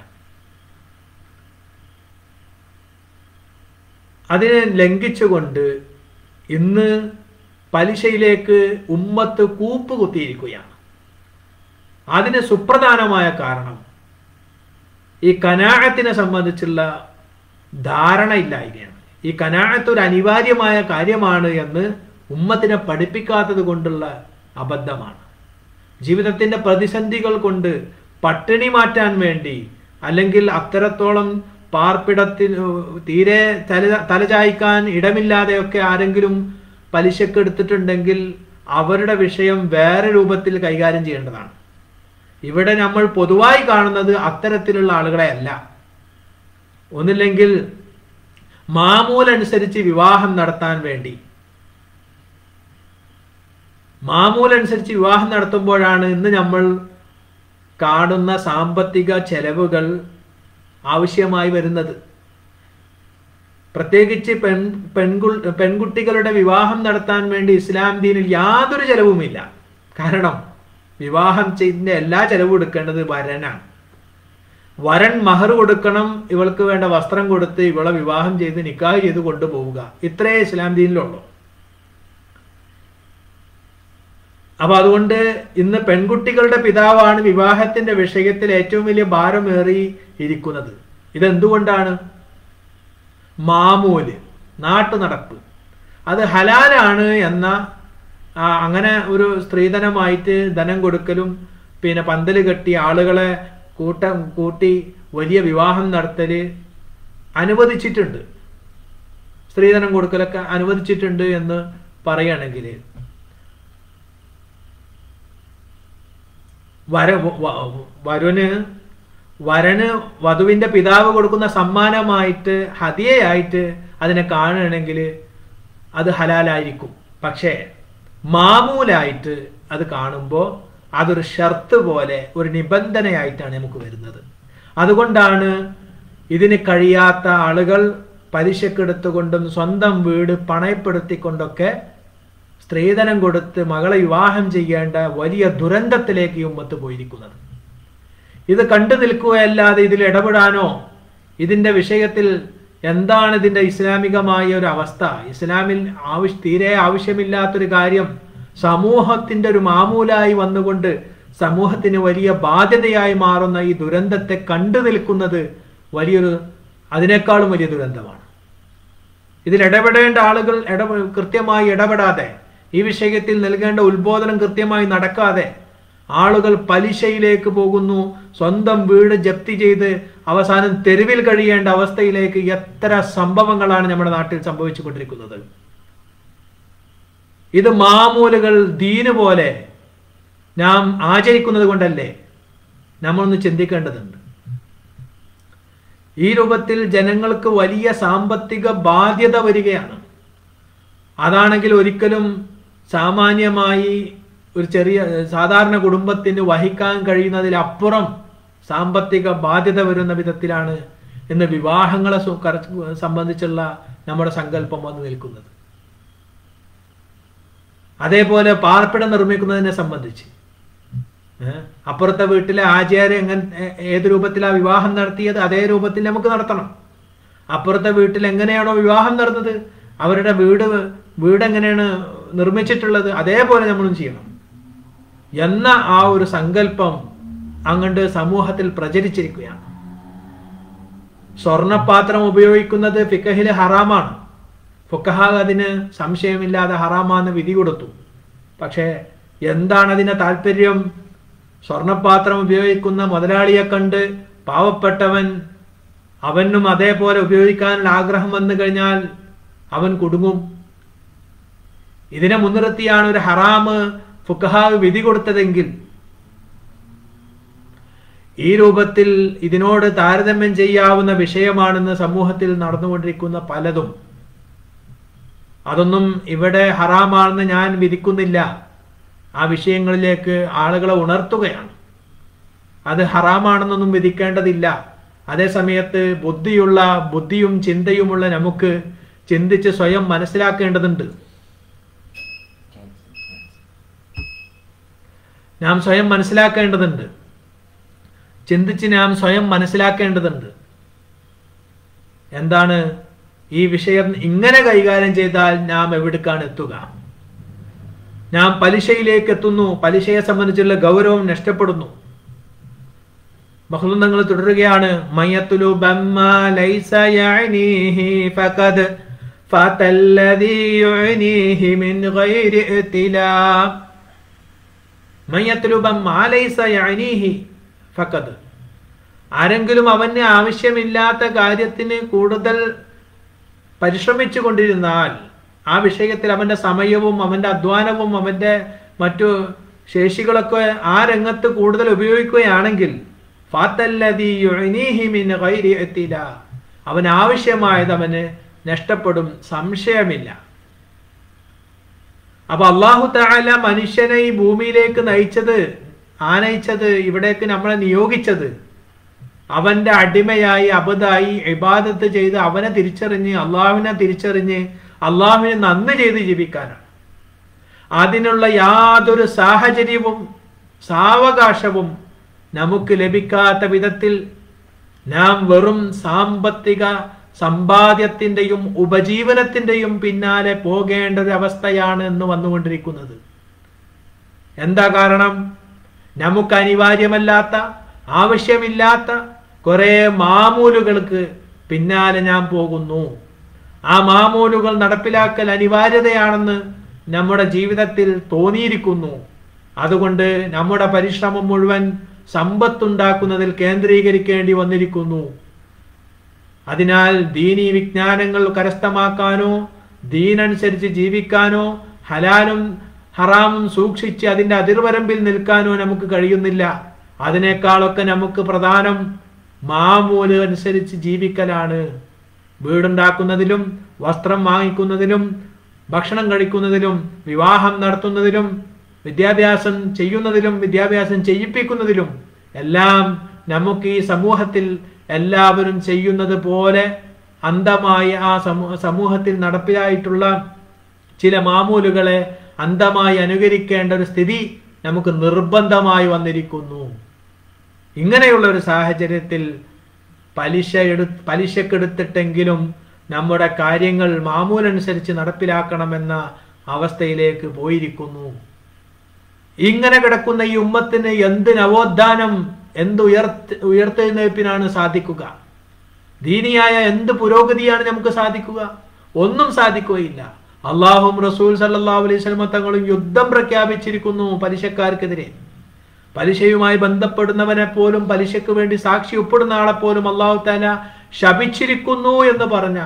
അതിനെ ലംഘിച്ചുകൊണ്ട് ഇന്ന് പലിശയിലേക്ക് ഉമ്മത്ത് കൂപ്പ് കുത്തിയിരിക്കുകയാണ് അതിന് സുപ്രധാനമായ കാരണം ഈ കനാഴത്തിനെ സംബന്ധിച്ചുള്ള ധാരണയില്ലായ്മയാണ് ഈ കനാഴത്ത് ഒരു അനിവാര്യമായ കാര്യമാണ് എന്ന് ഉമ്മത്തിനെ പഠിപ്പിക്കാത്തത് കൊണ്ടുള്ള അബദ്ധമാണ് ജീവിതത്തിൻ്റെ പ്രതിസന്ധികൾ കൊണ്ട് പട്ടിണി മാറ്റാൻ വേണ്ടി അല്ലെങ്കിൽ അത്തരത്തോളം പാർപ്പിടത്തിന് തീരെ തല തലചായ്ക്കാൻ ഇടമില്ലാതെയൊക്കെ ആരെങ്കിലും പലിശക്ക് എടുത്തിട്ടുണ്ടെങ്കിൽ അവരുടെ വിഷയം വേറെ രൂപത്തിൽ കൈകാര്യം ചെയ്യേണ്ടതാണ് ഇവിടെ നമ്മൾ പൊതുവായി കാണുന്നത് അത്തരത്തിലുള്ള ആളുകളെ അല്ല ഒന്നില്ലെങ്കിൽ മാമൂലനുസരിച്ച് വിവാഹം നടത്താൻ വേണ്ടി മാമൂലനുസരിച്ച് വിവാഹം നടത്തുമ്പോഴാണ് ഇന്ന് നമ്മൾ കാണുന്ന സാമ്പത്തിക ചെലവുകൾ ആവശ്യമായി വരുന്നത് പ്രത്യേകിച്ച് പെൺ പെൺകു പെൺകുട്ടികളുടെ വിവാഹം നടത്താൻ വേണ്ടി ഇസ്ലാം ദീനിൽ യാതൊരു ചെലവുമില്ല കാരണം വിവാഹം ചെയ്യുന്ന എല്ലാ ചെലവും എടുക്കേണ്ടത് വരനാണ് വരൻ മഹർ കൊടുക്കണം ഇവൾക്ക് വേണ്ട വസ്ത്രം കൊടുത്ത് ഇവളെ വിവാഹം ചെയ്ത് നിക്കാഹ് ചെയ്ത് കൊണ്ടുപോവുക ഇത്രേ ഇസ്ലാം ദീനിലുള്ളൂ അപ്പൊ അതുകൊണ്ട് ഇന്ന് പെൺകുട്ടികളുടെ പിതാവാണ് വിവാഹത്തിന്റെ വിഷയത്തിൽ ഏറ്റവും വലിയ ഭാരമേറി ഇരിക്കുന്നത് ഇതെന്തുകൊണ്ടാണ് മാമൂല് നാട്ടു നടപ്പ് അത് ഹലാലാണ് എന്ന ആ, അങ്ങനെ ഒരു സ്ത്രീധനമായിട്ട് ധനം കൊടുക്കലും പിന്നെ പന്തല് കെട്ടി ആളുകളെ കൂട്ടം കൂട്ടി വലിയ വിവാഹം നടത്തല് അനുവദിച്ചിട്ടുണ്ട് സ്ത്രീധനം കൊടുക്കലൊക്കെ അനുവദിച്ചിട്ടുണ്ട് എന്ന് പറയുകയാണെങ്കിൽ വര വ- വരുന് വരന് വധുവിന്റെ പിതാവ് കൊടുക്കുന്ന സമ്മാനമായിട്ട് ഹതിയയായിട്ട് അതിനെ കാണുകയാണെങ്കിൽ അത് ഹലാലായിരിക്കും പക്ഷേ മാമൂലായിട്ട് അത് കാണുമ്പോൾ അതൊരു ഷർത്ത് പോലെ ഒരു നിബന്ധനയായിട്ടാണ് നമുക്ക് വരുന്നത് അതുകൊണ്ടാണ് ഇതിന് കഴിയാത്ത ആളുകൾ പലിശക്കെടുത്തുകൊണ്ടും സ്വന്തം വീട് പണയപ്പെടുത്തിക്കൊണ്ടൊക്കെ സ്ത്രീധനം കൊടുത്ത് മകളെ വിവാഹം ചെയ്യേണ്ട വലിയ ദുരന്തത്തിലേക്ക് ഈ ഉമ്മത്ത് പോയിരിക്കുന്നത് ഇത് കണ്ടു നിൽക്കുകയല്ലാതെ ഇതിൽ ഇടപെടാനോ ഇതിന്റെ വിഷയത്തിൽ എന്താണ് ഇതിന്റെ ഇസ്ലാമികമായ ഒരു അവസ്ഥ ഇസ്ലാമിൽ ആവശ്യ തീരെ ആവശ്യമില്ലാത്തൊരു കാര്യം സമൂഹത്തിന്റെ ഒരു മാമൂലായി വന്നുകൊണ്ട് സമൂഹത്തിന് വലിയ ബാധ്യതയായി മാറുന്ന ഈ ദുരന്തത്തെ കണ്ടു നിൽക്കുന്നത് വലിയൊരു അതിനേക്കാളും വലിയ ദുരന്തമാണ് ഇതിൽ ഇടപെടേണ്ട ആളുകൾ ഇട കൃത്യമായി ഇടപെടാതെ ഈ വിഷയത്തിൽ നൽകേണ്ട ഉത്ബോധനം കൃത്യമായി നടക്കാതെ ആളുകൾ പലിശയിലേക്ക് പോകുന്നു സ്വന്തം വീട് ജപ്തി ചെയ്ത് അവസാനം തെരുവിൽ കഴിയേണ്ട അവസ്ഥയിലേക്ക് എത്ര സംഭവങ്ങളാണ് നമ്മുടെ നാട്ടിൽ സംഭവിച്ചു കൊണ്ടിരിക്കുന്നത് ഇത് മാമൂലുകൾ ദീന് പോലെ നാം ആചരിക്കുന്നത് കൊണ്ടല്ലേ നമ്മളൊന്ന് ചിന്തിക്കേണ്ടതുണ്ട് ഈ രൂപത്തിൽ ജനങ്ങൾക്ക് വലിയ സാമ്പത്തിക ബാധ്യത വരികയാണ് അതാണെങ്കിൽ ഒരിക്കലും സാമാന്യമായി ഒരു ചെറിയ സാധാരണ കുടുംബത്തിന് വഹിക്കാൻ കഴിയുന്നതിലപ്പുറം സാമ്പത്തിക ബാധ്യത വരുന്ന വിധത്തിലാണ് ഇന്ന് വിവാഹങ്ങളെ സു- കര- സംബന്ധിച്ചുള്ള നമ്മുടെ സങ്കല്പം വന്നു നിൽക്കുന്നത് അതേപോലെ പാർപ്പിടം നിർമ്മിക്കുന്നതിനെ സംബന്ധിച്ച് ഏഹ് അപ്പുറത്തെ വീട്ടിലെ ആചാര്യ എങ്ങനെ ഏ- ഏത് രൂപത്തിലാ വിവാഹം നടത്തിയത് അതേ രൂപത്തിൽ നമുക്ക് നടത്തണം അപ്പുറത്തെ വീട്ടിൽ എങ്ങനെയാണോ വിവാഹം നടന്നത് അവരുടെ വീട് വീട് എങ്ങനെയാണ് നിർമ്മിച്ചിട്ടുള്ളത് അതേപോലെ നമ്മളും ചെയ്യണം എന്ന ആ ഒരു സങ്കല്പം അങ്ങണ്ട് സമൂഹത്തിൽ പ്രചരിച്ചിരിക്കുകയാണ് സ്വർണപാത്രം ഉപയോഗിക്കുന്നത് ഫിക്കഹില് ഹറാമാണ് ഫുക്കഹ അതിന് സംശയമില്ലാതെ ഹറാമാന്ന് വിധി കൊടുത്തു പക്ഷേ എന്താണ് അതിന്റെ താല്പര്യം സ്വർണപാത്രം ഉപയോഗിക്കുന്ന മുതലാളിയെ കണ്ട് പാവപ്പെട്ടവൻ അവനും അതേപോലെ ഉപയോഗിക്കാനുള്ള ആഗ്രഹം വന്നു കഴിഞ്ഞാൽ അവൻ കുടുങ്ങും ഇതിനെ മുൻനിർത്തിയാണ് ഒരു ഹറാമ് ഫുക്കഹാവ് വിധി കൊടുത്തതെങ്കിൽ ഈ രൂപത്തിൽ ഇതിനോട് താരതമ്യം ചെയ്യാവുന്ന വിഷയമാണെന്ന് സമൂഹത്തിൽ നടന്നുകൊണ്ടിരിക്കുന്ന പലതും അതൊന്നും ഇവിടെ ഹറാമാണെന്ന് ഞാൻ വിധിക്കുന്നില്ല ആ വിഷയങ്ങളിലേക്ക് ആളുകളെ ഉണർത്തുകയാണ് അത് ഹറാമാണെന്നൊന്നും വിധിക്കേണ്ടതില്ല അതേ സമയത്ത് ബുദ്ധിയുള്ള ബുദ്ധിയും ചിന്തയുമുള്ള നമുക്ക് ചിന്തിച്ച് സ്വയം മനസ്സിലാക്കേണ്ടതുണ്ട് നാം സ്വയം മനസ്സിലാക്കേണ്ടതുണ്ട് ചിന്തിച്ച് നാം സ്വയം മനസ്സിലാക്കേണ്ടതുണ്ട് എന്താണ് ഈ വിഷയം ഇങ്ങനെ കൈകാര്യം ചെയ്താൽ നാം എവിടേക്കാണ് എത്തുക നാം പലിശയിലേക്ക് എത്തുന്നു പലിശയെ സംബന്ധിച്ചുള്ള ഗൗരവം നഷ്ടപ്പെടുന്നു ബഹുലങ്ങൾ തുടരുകയാണ് മയത്തുലു ബമ്മ ലൈസ യഅനീഹി ഫഖദ് ഫതല്ലദീ യുഅനീഹി മിൻ ഗൈരി ഇത്തിലാ മയത്തുലു ബമ്മ ലൈസ യഅനീഹി ഫഖദ് ആരെങ്കിലും അവന് ആവശ്യമില്ലാത്ത കാര്യത്തിന് കൂടുതൽ പരിശ്രമിച്ചു കൊണ്ടിരുന്നാൽ ആ വിഷയത്തിൽ അവന്റെ സമയവും അവന്റെ അധ്വാനവും അവന്റെ മറ്റു ശേഷികളൊക്കെ ആ രംഗത്ത് കൂടുതൽ ഉപയോഗിക്കുകയാണെങ്കിൽ ഫാത്തല്ലദീ യുഅനീഹി മിൻ ഗൈരി ഇത്തില. അവൻ ആവശ്യമായത് അവന് നഷ്ടപ്പെടും സംശയമില്ല അപ്പൊ അള്ളാഹു താല മനുഷ്യനെ ഈ ഭൂമിയിലേക്ക് നയിച്ചത് ആനയിച്ചത് ഇവിടേക്ക് നമ്മളെ നിയോഗിച്ചത് അവന്റെ അടിമയായി അബദായി ഇബാദത്ത് ചെയ്ത് അവനെ തിരിച്ചറിഞ്ഞ് അള്ളാഹുവിനെ തിരിച്ചറിഞ്ഞ് അള്ളാഹുവിനെ നന്ദി ചെയ്ത് ജീവിക്കാനാണ് അതിനുള്ള യാതൊരു സാഹചര്യവും സാവകാശവും നമുക്ക് ലഭിക്കാത്ത വിധത്തിൽ നാം വെറും സാമ്പത്തിക സമ്പാദ്യത്തിന്റെയും ഉപജീവനത്തിന്റെയും പിന്നാലെ പോകേണ്ട ഒരു അവസ്ഥയാണ് എന്ന് വന്നുകൊണ്ടിരിക്കുന്നത് എന്താ കാരണം നമുക്ക് അനിവാര്യമല്ലാത്ത ആവശ്യമില്ലാത്ത കുറെ മാമൂലുകൾക്ക് പിന്നാലെ ഞാൻ പോകുന്നു ആ മാമൂലുകൾ നടപ്പിലാക്കൽ അനിവാര്യതയാണെന്ന് നമ്മുടെ ജീവിതത്തിൽ തോന്നിയിരിക്കുന്നു അതുകൊണ്ട് നമ്മുടെ പരിശ്രമം മുഴുവൻ സമ്പത്തുണ്ടാക്കുന്നതിൽ കേന്ദ്രീകരിക്കേണ്ടി വന്നിരിക്കുന്നു അതിനാൽ ദീനീ വിജ്ഞാനങ്ങൾ കരസ്ഥമാക്കാനോ ദീനനുസരിച്ച് ജീവിക്കാനോ ഹലാലും ഹറാമും സൂക്ഷിച്ച് അതിന്റെ അതിർവരമ്പിൽ നിൽക്കാനോ നമുക്ക് കഴിയുന്നില്ല അതിനേക്കാളൊക്കെ നമുക്ക് പ്രധാനം മാമൂല് അനുസരിച്ച് ജീവിക്കലാണ് വീടുണ്ടാക്കുന്നതിലും വസ്ത്രം വാങ്ങിക്കുന്നതിലും ഭക്ഷണം കഴിക്കുന്നതിലും വിവാഹം നടത്തുന്നതിലും വിദ്യാഭ്യാസം ചെയ്യുന്നതിലും വിദ്യാഭ്യാസം ചെയ്യിപ്പിക്കുന്നതിലും എല്ലാം നമുക്ക് ഈ സമൂഹത്തിൽ എല്ലാവരും ചെയ്യുന്നത് പോലെ അന്ധമായി ആ സമൂഹ സമൂഹത്തിൽ നടപ്പിലായിട്ടുള്ള ചില മാമൂലുകളെ അന്ധമായി അനുകരിക്കേണ്ട ഒരു സ്ഥിതി നമുക്ക് നിർബന്ധമായി വന്നിരിക്കുന്നു ഇങ്ങനെയുള്ള ഒരു സാഹചര്യത്തിൽ പലിശ എടു പലിശക്കെടുത്തിട്ടെങ്കിലും നമ്മുടെ കാര്യങ്ങൾ മാമൂലനുസരിച്ച് നടപ്പിലാക്കണമെന്ന അവസ്ഥയിലേക്ക് പോയിരിക്കുന്നു ഇങ്ങനെ കിടക്കുന്ന ഈ ഉമ്മത്തിന് എന്ത് നവോത്ഥാനം എന്ത് ഉയർത്ത് ഉയർത്തെഴുന്നേൽപ്പിനാണ് സാധിക്കുക ദീനിയായ എന്ത് പുരോഗതിയാണ് നമുക്ക് സാധിക്കുക ഒന്നും സാധിക്കുകയില്ല അള്ളാഹും റസൂൽ സല്ലല്ലാഹു അലൈഹി വസല്ലമ തങ്ങളും യുദ്ധം പ്രഖ്യാപിച്ചിരിക്കുന്നു പലിശക്കാർക്കെതിരെ പലിശയുമായി ബന്ധപ്പെടുന്നവനെ പോലും പലിശയ്ക്ക് വേണ്ടി സാക്ഷി ഒപ്പിടുന്ന ആളെ പോലും അള്ളാഹു താല ശപിച്ചിരിക്കുന്നു എന്ന് പറഞ്ഞ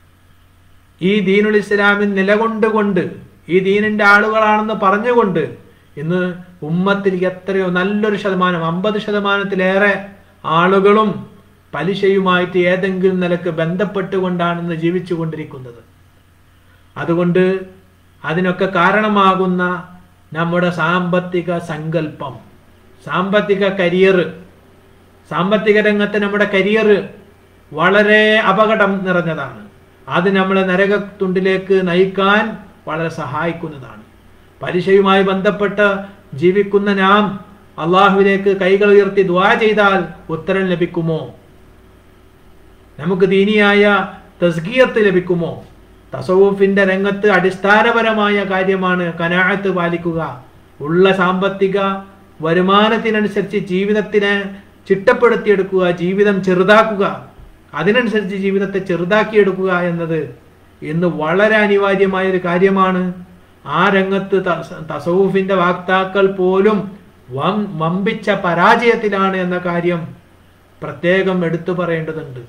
ഈ ദീനുൽ ഇസ്ലാമിൽ നിലകൊണ്ടുകൊണ്ട് ഈ ദീനിന്റെ ആളുകളാണെന്ന് പറഞ്ഞുകൊണ്ട് ഇന്ന് ഉമ്മത്തിൽ എത്രയോ നല്ലൊരു ശതമാനം അമ്പത് ശതമാനത്തിലേറെ ആളുകളും പലിശയുമായിട്ട് ഏതെങ്കിലും നിലക്ക് ബന്ധപ്പെട്ടുകൊണ്ടാണ് ഇന്ന് ജീവിച്ചു കൊണ്ടിരിക്കുന്നത് അതുകൊണ്ട് അതിനൊക്കെ കാരണമാകുന്ന നമ്മുടെ സാമ്പത്തിക സങ്കല്പം സാമ്പത്തിക കരിയർ സാമ്പത്തിക രംഗത്ത് നമ്മുടെ കരിയർ വളരെ അപകടം നിറഞ്ഞതാണ് അത് നമ്മളെ നരകത്തുണ്ടിലേക്ക് നയിക്കാൻ വളരെ സഹായിക്കുന്നതാണ് പലിശയുമായി ബന്ധപ്പെട്ട് ജീവിക്കുന്ന നാം അള്ളാഹുവിലേക്ക് കൈകൾ ഉയർത്തി ദ്വാ ചെയ്താൽ ഉത്തരം ലഭിക്കുമോ നമുക്ക് ദീനിയായ തസ്ഗീയത്ത് ലഭിക്കുമോ തസവൂഫിന്റെ രംഗത്ത് അടിസ്ഥാനപരമായ കാര്യമാണ് കനാഴത്ത് പാലിക്കുക ഉള്ള സാമ്പത്തിക വരുമാനത്തിനനുസരിച്ച് ജീവിതത്തിനെ ചിട്ടപ്പെടുത്തിയെടുക്കുക ജീവിതം ചെറുതാക്കുക അതിനനുസരിച്ച് ജീവിതത്തെ ചെറുതാക്കിയെടുക്കുക എന്നത് ഇന്ന് വളരെ അനിവാര്യമായ ഒരു കാര്യമാണ് ആ രംഗത്ത് ത- തസവൂഫിന്റെ വാക്താക്കൾ പോലും വം വമ്പിച്ച പരാജയത്തിലാണ് എന്ന കാര്യം പ്രത്യേകം എടുത്തു പറയേണ്ടതുണ്ട്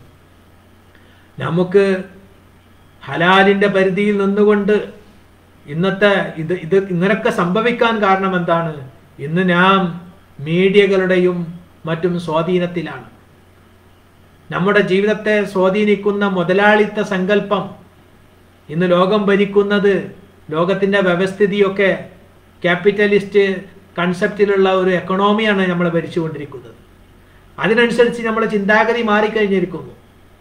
നമുക്ക് ഹലാലിന്റെ പരിധിയിൽ നിന്നുകൊണ്ട് ഇന്നത്തെ ഇത് ഇത് ഇങ്ങനൊക്കെ സംഭവിക്കാൻ കാരണം എന്താണ് ഇന്ന് നാം മീഡിയകളുടെയും മറ്റും സ്വാധീനത്തിലാണ് നമ്മുടെ ജീവിതത്തെ സ്വാധീനിക്കുന്ന മുതലാളിത്ത സങ്കല്പം ഇന്ന് ലോകം ഭരിക്കുന്നത് ലോകത്തിന്റെ വ്യവസ്ഥിതിയൊക്കെ ക്യാപിറ്റലിസ്റ്റ് കൺസെപ്റ്റിലുള്ള ഒരു എക്കണോമിയാണ് നമ്മൾ ഭരിച്ചുകൊണ്ടിരിക്കുന്നത് അതിനനുസരിച്ച് നമ്മുടെ ചിന്താഗതി മാറിക്കഴിഞ്ഞിരിക്കുന്നു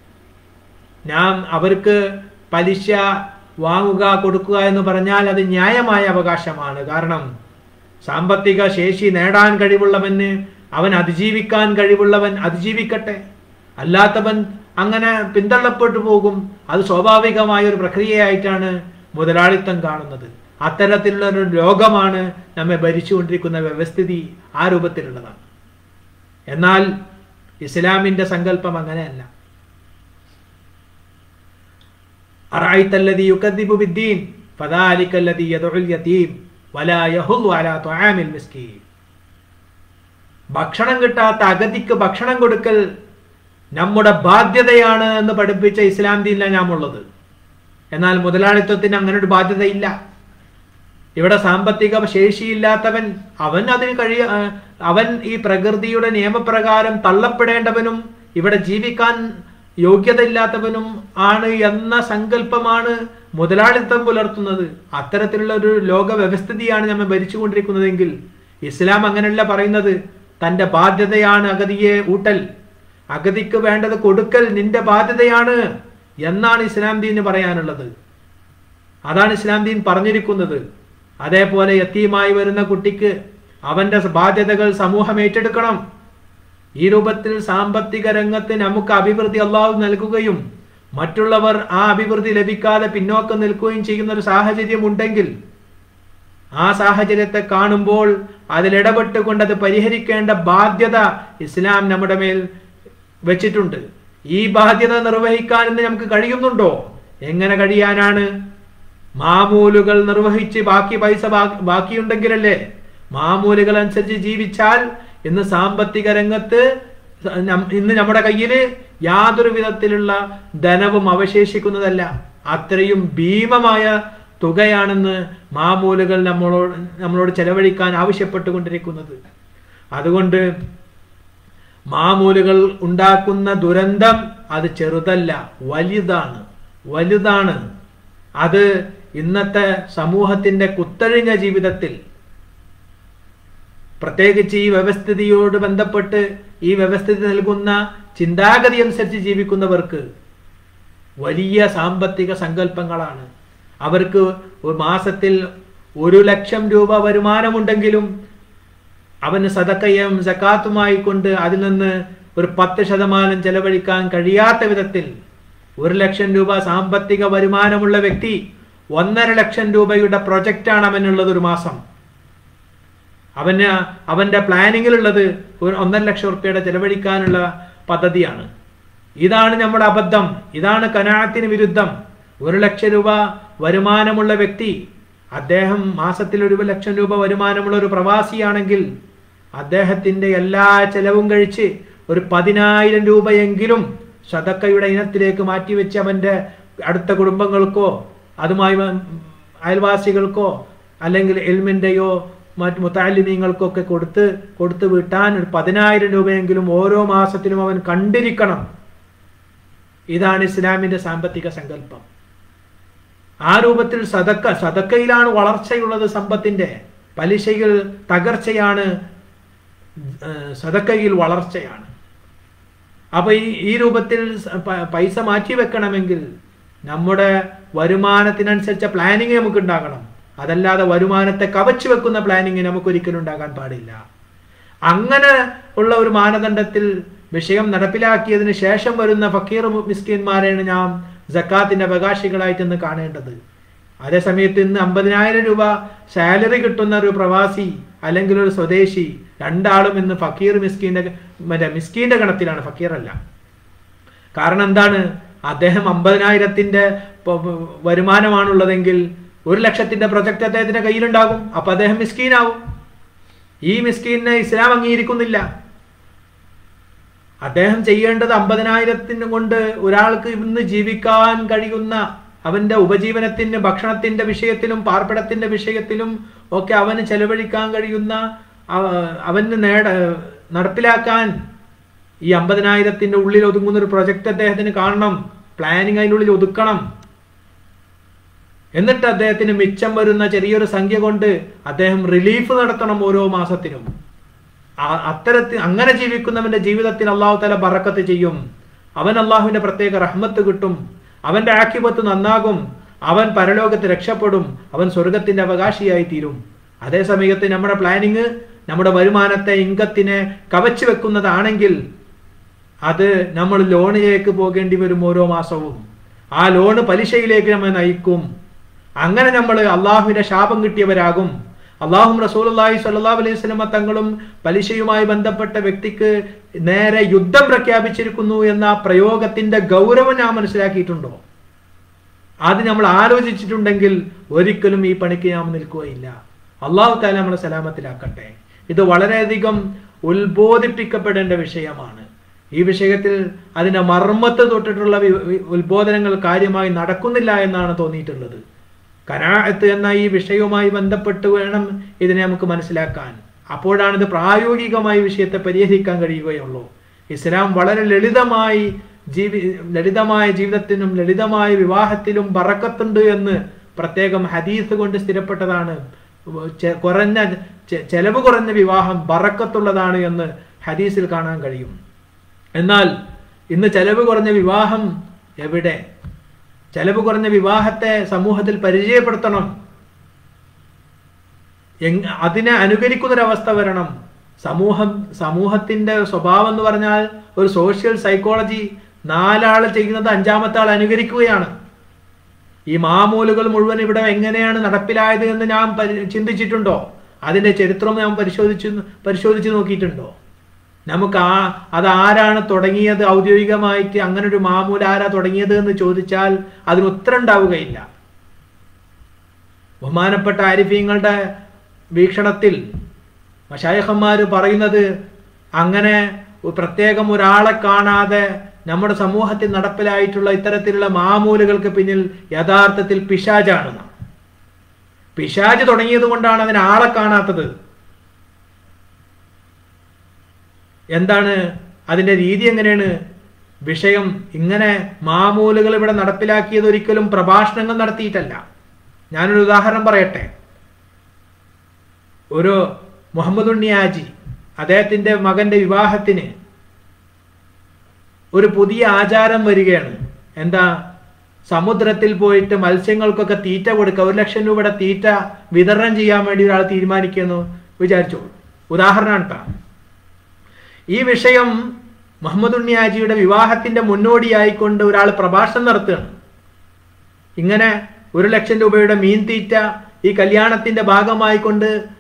നാം അവർക്ക് പലിശ വാങ്ങുക കൊടുക്കുക എന്ന് പറഞ്ഞാൽ അത് ന്യായമായ അവകാശമാണ് കാരണം സാമ്പത്തിക ശേഷി നേടാൻ കഴിവുള്ളവന് അവൻ അതിജീവിക്കാൻ കഴിവുള്ളവൻ അതിജീവിക്കട്ടെ അല്ലാത്തവൻ അങ്ങനെ പിന്തള്ളപ്പെട്ടു പോകും അത് സ്വാഭാവികമായ ഒരു പ്രക്രിയയായിട്ടാണ് മുതലാളിത്തം കാണുന്നത് അത്തരത്തിലുള്ള ഒരു ലോകമാണ് നമ്മെ ഭരിച്ചുകൊണ്ടിരിക്കുന്ന വ്യവസ്ഥിതി ആ രൂപത്തിലുള്ളതാണ് എന്നാൽ ഇസ്ലാമിന്റെ സങ്കല്പം അങ്ങനെയല്ല أرأيت الذي يكذب بالدين فذلك الذي يدعو اليتيم ولا يحض على طعام المسكين ഭക്ഷണം കിട്ടാത്ത അഗതിക്ക് ഭക്ഷണം കൊടുക്കൽ നമ്മുടെ ബാധ്യതയാണ് എന്ന് പഠിപ്പിച്ച ഇസ്ലാം ദീനിലാണ് നാം ഉള്ളത് എന്നാൽ മുതലാളിത്വത്തിന് അങ്ങനെ ഒരു ബാധ്യതയില്ല ഇവിടെ സാമ്പത്തിക ശേഷിയില്ലാത്തവൻ അവൻ അതിന് കഴിയ ആ, അവൻ ഈ പ്രകൃതിയുടെ നിയമപ്രകാരം തള്ളപ്പെടേണ്ടവനും ഇവിടെ ജീവിക്കാൻ യോഗ്യതയില്ലാത്തവനും ആണ് എന്ന സങ്കല്പമാണ് മുതലാളിത്തം പുലർത്തുന്നത് അത്തരത്തിലുള്ള ഒരു ലോക വ്യവസ്ഥിതിയാണ് നമ്മെ ഭരിച്ചുകൊണ്ടിരിക്കുന്നതെങ്കിൽ ഇസ്ലാം അങ്ങനെയല്ല പറയുന്നത് തന്റെ ബാധ്യതയാണ് അഗതിയെ ഊട്ടൽ അഗതിക്ക് വേണ്ടത് കൊടുക്കൽ നിന്റെ ബാധ്യതയാണ് എന്നാണ് ഇസ്ലാം ദീന് പറയാനുള്ളത് അതാണ് ഇസ്ലാം ദീൻ പറഞ്ഞിരിക്കുന്നത് അതേപോലെ യത്തീമായി വരുന്ന കുട്ടിക്ക് അവന്റെ ബാധ്യതകൾ സമൂഹം ഏറ്റെടുക്കണം ഈ രൂപത്തിൽ സാമ്പത്തിക രംഗത്ത് നമുക്ക് അഭിവൃദ്ധി അള്ളാഹു നൽകുകയും മറ്റുള്ളവർ ആ അഭിവൃദ്ധി ലഭിക്കാതെ പിന്നോക്കം നിൽക്കുകയും ചെയ്യുന്ന ഒരു സാഹചര്യം ഉണ്ടെങ്കിൽ ആ സാഹചര്യത്തെ കാണുമ്പോൾ അതിലിടപെട്ടുകൊണ്ട് അത് പരിഹരിക്കേണ്ട ബാധ്യത ഇസ്ലാം നമ്മുടെ മേൽ വെച്ചിട്ടുണ്ട് ഈ ബാധ്യത നിർവഹിക്കാൻ ഇന്ന് നമുക്ക് കഴിയുന്നുണ്ടോ എങ്ങനെ കഴിയാനാണ് മാമൂലുകൾ നിർവഹിച്ച് ബാക്കി പൈസ ബാ- ബാക്കിയുണ്ടെങ്കിലല്ലേ മാമൂലുകൾ അനുസരിച്ച് ജീവിച്ചാൽ ഇന്ന് സാമ്പത്തിക രംഗത്ത് നം- ഇന്ന് നമ്മുടെ കയ്യിൽ യാതൊരു വിധത്തിലുള്ള ധനവും അവശേഷിക്കുന്നതല്ല അത്രയും ഭീമമായ തുകയാണെന്ന് മാമൂലുകൾ നമ്മളോട് നമ്മളോട് ചെലവഴിക്കാൻ ആവശ്യപ്പെട്ടുകൊണ്ടിരിക്കുന്നത് അതുകൊണ്ട് മാമൂലുകൾ ഉണ്ടാക്കുന്ന ദുരന്തം അത് ചെറുതല്ല വലുതാണ് വലുതാണ് അത് ഇന്നത്തെ സമൂഹത്തിന്റെ കുത്തഴിഞ്ഞ ജീവിതത്തിൽ പ്രത്യേകിച്ച് ഈ വ്യവസ്ഥിതിയോട് ബന്ധപ്പെട്ട് ഈ വ്യവസ്ഥിതി നൽകുന്ന ചിന്താഗതി അനുസരിച്ച് ജീവിക്കുന്നവർക്ക് വലിയ സാമ്പത്തിക സങ്കല്പങ്ങളാണ് അവർക്ക് ഒരു മാസത്തിൽ ഒരു ലക്ഷം രൂപ വരുമാനമുണ്ടെങ്കിലും അവന് സദക്കയും സക്കാത്തുമായി കൊണ്ട് അതിൽ നിന്ന് ഒരു പത്ത് ശതമാനം ചെലവഴിക്കാൻ കഴിയാത്ത വിധത്തിൽ ഒരു ലക്ഷം രൂപ സാമ്പത്തിക വരുമാനമുള്ള വ്യക്തി ഒന്നര ലക്ഷം രൂപയുടെ പ്രൊജക്റ്റാണ് അവനുള്ളത് ഒരു മാസം അവന് അവന്റെ പ്ലാനിങ്ങിലുള്ളത് ഒരു ഒന്നര ലക്ഷം റുപ്യയുടെ ചെലവഴിക്കാനുള്ള പദ്ധതിയാണ് ഇതാണ് നമ്മുടെ അബദ്ധം ഇതാണ് കനാത്തിന് വിരുദ്ധം ഒരു ലക്ഷം രൂപ വരുമാനമുള്ള വ്യക്തി അദ്ദേഹം മാസത്തിൽ ഒരു ലക്ഷം രൂപ വരുമാനമുള്ള ഒരു പ്രവാസിയാണെങ്കിൽ അദ്ദേഹത്തിന്റെ എല്ലാ ചെലവും കഴിച്ച് ഒരു പതിനായിരം രൂപയെങ്കിലും സദക്കയുടെ ഇനത്തിലേക്ക് മാറ്റിവെച്ച് അവന്റെ അടുത്ത കുടുംബങ്ങൾക്കോ അതുമായി വ- അയൽവാസികൾക്കോ അല്ലെങ്കിൽ എൽമിന്റെയോ മറ്റ് മുത്താലിമീങ്ങൾക്കൊക്കെ കൊടുത്ത് കൊടുത്തു വിട്ടാൻ ഒരു പതിനായിരം രൂപയെങ്കിലും ഓരോ മാസത്തിലും അവൻ കണ്ടിരിക്കണം ഇതാണ് ഇസ്ലാമിന്റെ സാമ്പത്തിക സങ്കല്പം ആ രൂപത്തിൽ സദക്ക സദക്കയിലാണ് വളർച്ചയുള്ളത് സമ്പത്തിന്റെ പലിശയിൽ തകർച്ചയാണ് ഏഹ്, സദക്കയിൽ വളർച്ചയാണ് അപ്പൊ ഈ ഈ രൂപത്തിൽ സ- പ- പൈസ മാറ്റി വെക്കണമെങ്കിൽ നമ്മുടെ വരുമാനത്തിനനുസരിച്ച പ്ലാനിങ് നമുക്ക് ഉണ്ടാകണം അതല്ലാതെ വരുമാനത്തെ കവച്ചു വെക്കുന്ന പ്ലാനിങ് നമുക്ക് ഒരിക്കലും ഉണ്ടാകാൻ പാടില്ല അങ്ങനെ ഉള്ള ഒരു മാനദണ്ഡത്തിൽ വിഷയം നടപ്പിലാക്കിയതിന് ശേഷം വരുന്ന ഫക്കീർ മിസ്കിന്മാരെയാണ് നാം ജക്കാത്തിന്റെ അവകാശികളായിട്ട് ഇന്ന് കാണേണ്ടത് അതേസമയത്ത് ഇന്ന് അമ്പതിനായിരം രൂപ സാലറി കിട്ടുന്ന ഒരു പ്രവാസി അല്ലെങ്കിൽ ഒരു സ്വദേശി രണ്ടാളും ഇന്ന് ഫക്കീർ മിസ്കീന്റെ മറ്റേ മിസ്കീന്റെ ഗണത്തിലാണ് ഫക്കീർ അല്ല കാരണം എന്താണ് അദ്ദേഹം അമ്പതിനായിരത്തിന്റെ പ- പ- വരുമാനമാണുള്ളതെങ്കിൽ ഒരു ലക്ഷത്തിന്റെ പ്രൊജക്ട് അദ്ദേഹത്തിന്റെ കയ്യിലുണ്ടാകും അപ്പൊ അദ്ദേഹം മിസ്കീനാവും ഈ മിസ്കീനെ ഇസ്ലാം അംഗീകരിക്കുന്നില്ല അദ്ദേഹം ചെയ്യേണ്ടത് അമ്പതിനായിരത്തിന് കൊണ്ട് ഒരാൾക്ക് ഇന്ന് ജീവിക്കാൻ കഴിയുന്ന അവന്റെ ഉപജീവനത്തിന് ഭക്ഷണത്തിന്റെ വിഷയത്തിലും പാർപ്പിടത്തിന്റെ വിഷയത്തിലും ഒക്കെ അവന് ചെലവഴിക്കാൻ കഴിയുന്ന അവ- അവന് നേട നടപ്പിലാക്കാൻ ഈ അമ്പതിനായിരത്തിന്റെ ഉള്ളിൽ ഒതുങ്ങുന്ന ഒരു പ്രൊജക്ട് അദ്ദേഹത്തിന് കാണണം പ്ലാനിങ് അതിനുള്ളിൽ ഒതുക്കണം എന്നിട്ട് അദ്ദേഹത്തിന് മിച്ചം വരുന്ന ചെറിയൊരു സംഖ്യ കൊണ്ട് അദ്ദേഹം റിലീഫ് നടത്തണം ഓരോ മാസത്തിനും ആ- അത്തരത്തിൽ അങ്ങനെ ജീവിക്കുന്നവന്റെ ജീവിതത്തിൽ അള്ളാഹു തല ബറക്കത്ത് ചെയ്യും അവൻ അള്ളാഹുവിന്റെ പ്രത്യേക റഹ്മത്ത് കിട്ടും അവന്റെ ആക്കിപത്ത് നന്നാകും അവൻ പരലോകത്ത് രക്ഷപ്പെടും അവൻ സ്വർഗത്തിന്റെ അവകാശിയായി തീരും അതേ സമയത്ത് നമ്മുടെ പ്ലാനിങ് നമ്മുടെ വരുമാനത്തെ ഇംഗത്തിനെ കവച്ചു വെക്കുന്നതാണെങ്കിൽ അത് നമ്മൾ ലോണിലേക്ക് പോകേണ്ടി വരും ഓരോ മാസവും ആ ലോണ് പലിശയിലേക്ക് നമ്മെ നയിക്കും അങ്ങനെ നമ്മൾ അള്ളാഹുവിന്റെ ശാപം കിട്ടിയവരാകും അള്ളാഹും റസൂലി സല്ലാ അലൈഹി സ്വലമ തങ്ങളും പലിശയുമായി ബന്ധപ്പെട്ട വ്യക്തിക്ക് നേരെ യുദ്ധം പ്രഖ്യാപിച്ചിരിക്കുന്നു എന്ന ആ പ്രയോഗത്തിന്റെ ഗൗരവം ഞാൻ മനസ്സിലാക്കിയിട്ടുണ്ടോ അത് നമ്മൾ ആലോചിച്ചിട്ടുണ്ടെങ്കിൽ ഒരിക്കലും ഈ പണിക്ക് നാം നിൽക്കുകയില്ല അള്ളാഹു താല നമ്മളെ സലാമത്തിലാക്കട്ടെ ഇത് വളരെയധികം ഉത്ബോധിപ്പിക്കപ്പെടേണ്ട വിഷയമാണ് ഈ വിഷയത്തിൽ അതിന്റെ മർമ്മത്ത് തൊട്ടിട്ടുള്ള വി- വി- ഉത്ബോധനങ്ങൾ കാര്യമായി നടക്കുന്നില്ല എന്നാണ് തോന്നിയിട്ടുള്ളത് കനാഅത്ത് എന്ന ഈ വിഷയവുമായി ബന്ധപ്പെട്ട് വേണം ഇതിനെ നമുക്ക് മനസ്സിലാക്കാൻ അപ്പോഴാണ് ഇത് പ്രായോഗികമായി വിഷയത്തെ പരിഹരിക്കാൻ കഴിയുകയുള്ളൂ ഇസ്ലാം വളരെ ലളിതമായി ജീവി ലളിതമായ ജീവിതത്തിനും ലളിതമായ വിവാഹത്തിലും ബറക്കത്തുണ്ട് എന്ന് പ്രത്യേകം ഹദീസ് കൊണ്ട് സ്ഥിരപ്പെട്ടതാണ് ചെ- കുറഞ്ഞ ചെ- ചെലവ് കുറഞ്ഞ വിവാഹം ബറക്കത്തുള്ളതാണ് എന്ന് ഹദീസിൽ കാണാൻ കഴിയും എന്നാൽ ഇന്ന് ചെലവ് കുറഞ്ഞ വിവാഹം എവിടെ ചെലവ് കുറഞ്ഞ വിവാഹത്തെ സമൂഹത്തിൽ പരിചയപ്പെടുത്തണം എങ് അതിനെ അനുകരിക്കുന്നൊരവസ്ഥ വരണം സമൂഹം സമൂഹത്തിന്റെ സ്വഭാവം എന്ന് പറഞ്ഞാൽ ഒരു സോഷ്യൽ സൈക്കോളജി നാലാൾ ചെയ്യുന്നത് അഞ്ചാമത്തെ ആൾ അനുകരിക്കുകയാണ് ഈ മാമൂലുകൾ മുഴുവൻ ഇവിടെ എങ്ങനെയാണ് നടപ്പിലായത് എന്ന് ഞാൻ പരി- ചിന്തിച്ചിട്ടുണ്ടോ അതിന്റെ ചരിത്രം ഞാൻ പരിശോധിച്ചു പരിശോധിച്ച് നോക്കിയിട്ടുണ്ടോ നമുക്ക് ആ അത് ആരാണ് തുടങ്ങിയത് ഔദ്യോഗികമായിട്ട് അങ്ങനെ ഒരു മാമൂല ആരാ തുടങ്ങിയത് എന്ന് ചോദിച്ചാൽ അതിന് ഉത്തരം ഉണ്ടാവുകയില്ല ബഹുമാനപ്പെട്ട ആരിഫീങ്ങളുടെ വീക്ഷണത്തിൽ മഷായഹന്മാർ പറയുന്നത് അങ്ങനെ പ്രത്യേകം ഒരാളെ കാണാതെ നമ്മുടെ സമൂഹത്തിൽ നടപ്പിലായിട്ടുള്ള ഇത്തരത്തിലുള്ള മാമൂലുകൾക്ക് പിന്നിൽ യഥാർത്ഥത്തിൽ പിശാജാണ് പിശാജ് തുടങ്ങിയത് കൊണ്ടാണ് അതിന് ആളെ കാണാത്തത് എന്താണ് അതിന്റെ രീതി എങ്ങനെയാണ് വിഷയം ഇങ്ങനെ മാമൂലുകൾ ഇവിടെ നടപ്പിലാക്കിയത് ഒരിക്കലും പ്രഭാഷണങ്ങൾ നടത്തിയിട്ടല്ല ഞാനൊരു ഉദാഹരണം പറയട്ടെ ഒരു മുഹമ്മദ് ഉണ്ണിയാജി അദ്ദേഹത്തിന്റെ മകന്റെ വിവാഹത്തിന് ഒരു പുതിയ ആചാരം വരികയാണ് എന്താ സമുദ്രത്തിൽ പോയിട്ട് മത്സ്യങ്ങൾക്കൊക്കെ തീറ്റ കൊടുക്കുക ഒരു ലക്ഷം രൂപയുടെ തീറ്റ വിതരണം ചെയ്യാൻ വേണ്ടി ഒരാൾ തീരുമാനിക്കുന്നു വിചാരിച്ചോളൂ ഉദാഹരണമാണ് കേട്ടോ ഈ വിഷയം മുഹമ്മദ് ഉണ്ണിയാജിയുടെ വിവാഹത്തിന്റെ മുന്നോടിയായിക്കൊണ്ട് ഒരാൾ പ്രഭാഷണം നടത്തുകയാണ് ഇങ്ങനെ ഒരു ലക്ഷം രൂപയുടെ മീൻ തീറ്റ ഈ കല്യാണത്തിന്റെ ഭാഗമായിക്കൊണ്ട്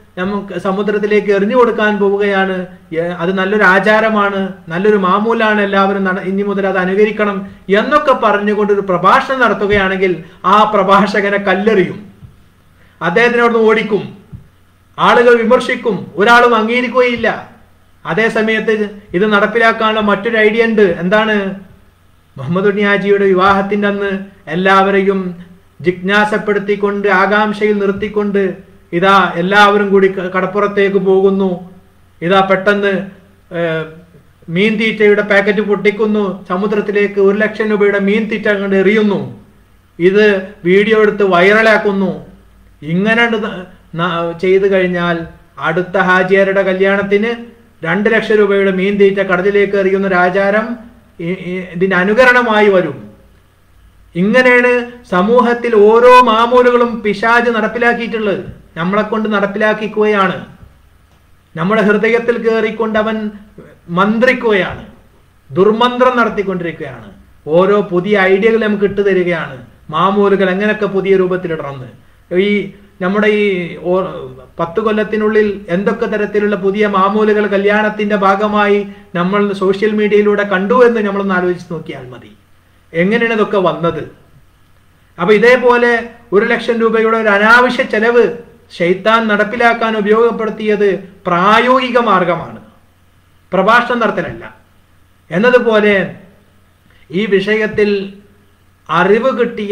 നമുക്ക് സമുദ്രത്തിലേക്ക് എറിഞ്ഞു കൊടുക്കാൻ പോവുകയാണ് ഏ- അത് നല്ലൊരു ആചാരമാണ് നല്ലൊരു മാമൂലാണ് എല്ലാവരും നട- ഇനി മുതൽ അത് അനുകരിക്കണം എന്നൊക്കെ പറഞ്ഞുകൊണ്ട് ഒരു പ്രഭാഷണം നടത്തുകയാണെങ്കിൽ ആ പ്രഭാഷകനെ കല്ലെറിയും അദ്ദേഹത്തിനോട് ഓടിക്കും ആളുകൾ വിമർശിക്കും ഒരാളും അംഗീകരിക്കുകയില്ല അതേ സമയത്ത് ഇത് നടപ്പിലാക്കാനുള്ള മറ്റൊരു ഐഡിയ ഉണ്ട് എന്താണ് മുഹമ്മദ് ഉണ്ണിയാജിയുടെ വിവാഹത്തിന്റെ അന്ന് എല്ലാവരെയും ജിജ്ഞാസപ്പെടുത്തിക്കൊണ്ട് ആകാംക്ഷയിൽ നിർത്തിക്കൊണ്ട് ഇതാ എല്ലാവരും കൂടി ക- കടപ്പുറത്തേക്ക് പോകുന്നു ഇതാ പെട്ടെന്ന് ഏർ, മീൻ തീറ്റയുടെ പാക്കറ്റ് പൊട്ടിക്കുന്നു സമുദ്രത്തിലേക്ക് ഒരു ലക്ഷം രൂപയുടെ മീൻ തീറ്റ അങ്ങോട്ട് എറിയുന്നു ഇത് വീഡിയോ എടുത്ത് വൈറലാക്കുന്നു ഇങ്ങനെ ഉണ്ട് ന- ന- ചെയ്തു കഴിഞ്ഞാൽ അടുത്ത ഹാജിയാരുടെ കല്യാണത്തിന് രണ്ട് ലക്ഷം രൂപയുടെ മീൻ തീറ്റ കടലിലേക്ക് എറിയുന്ന ഒരു ആചാരം ഇ- ഇ- ഇതിന് അനുകരണമായി വരും ഇങ്ങനെയാണ് സമൂഹത്തിൽ ഓരോ മാമൂലുകളും പിശാജ് നടപ്പിലാക്കിയിട്ടുള്ളത് നമ്മളെ കൊണ്ട് നടപ്പിലാക്കിക്കുകയാണ് നമ്മുടെ ഹൃദയത്തിൽ കയറിക്കൊണ്ട് അവൻ മന്ത്രിക്കുകയാണ് ദുർമന്ത്രം നടത്തിക്കൊണ്ടിരിക്കുകയാണ് ഓരോ പുതിയ ഐഡിയകൾ നമുക്ക് ഇട്ടു തരികയാണ് മാമൂലുകൾ എങ്ങനെയൊക്കെ പുതിയ രൂപത്തിലിടണമെന്ന് ഈ നമ്മുടെ ഈ ഓ- പത്ത് കൊല്ലത്തിനുള്ളിൽ എന്തൊക്കെ തരത്തിലുള്ള പുതിയ മാമൂലുകൾ കല്യാണത്തിന്റെ ഭാഗമായി നമ്മൾ സോഷ്യൽ മീഡിയയിലൂടെ കണ്ടു എന്ന് നമ്മളൊന്ന് ആലോചിച്ച് നോക്കിയാൽ മതി എങ്ങനെയാണ് ഇതൊക്കെ വന്നത് അപ്പൊ ഇതേപോലെ ഒരു ലക്ഷം രൂപയുടെ ഒരു അനാവശ്യ ചെലവ് ഷെയ്ത്താൻ നടപ്പിലാക്കാൻ ഉപയോഗപ്പെടുത്തിയത് പ്രായോഗിക മാർഗമാണ് പ്രഭാഷണം നടത്തലല്ല എന്നതുപോലെ ഈ വിഷയത്തിൽ അറിവ് കിട്ടിയ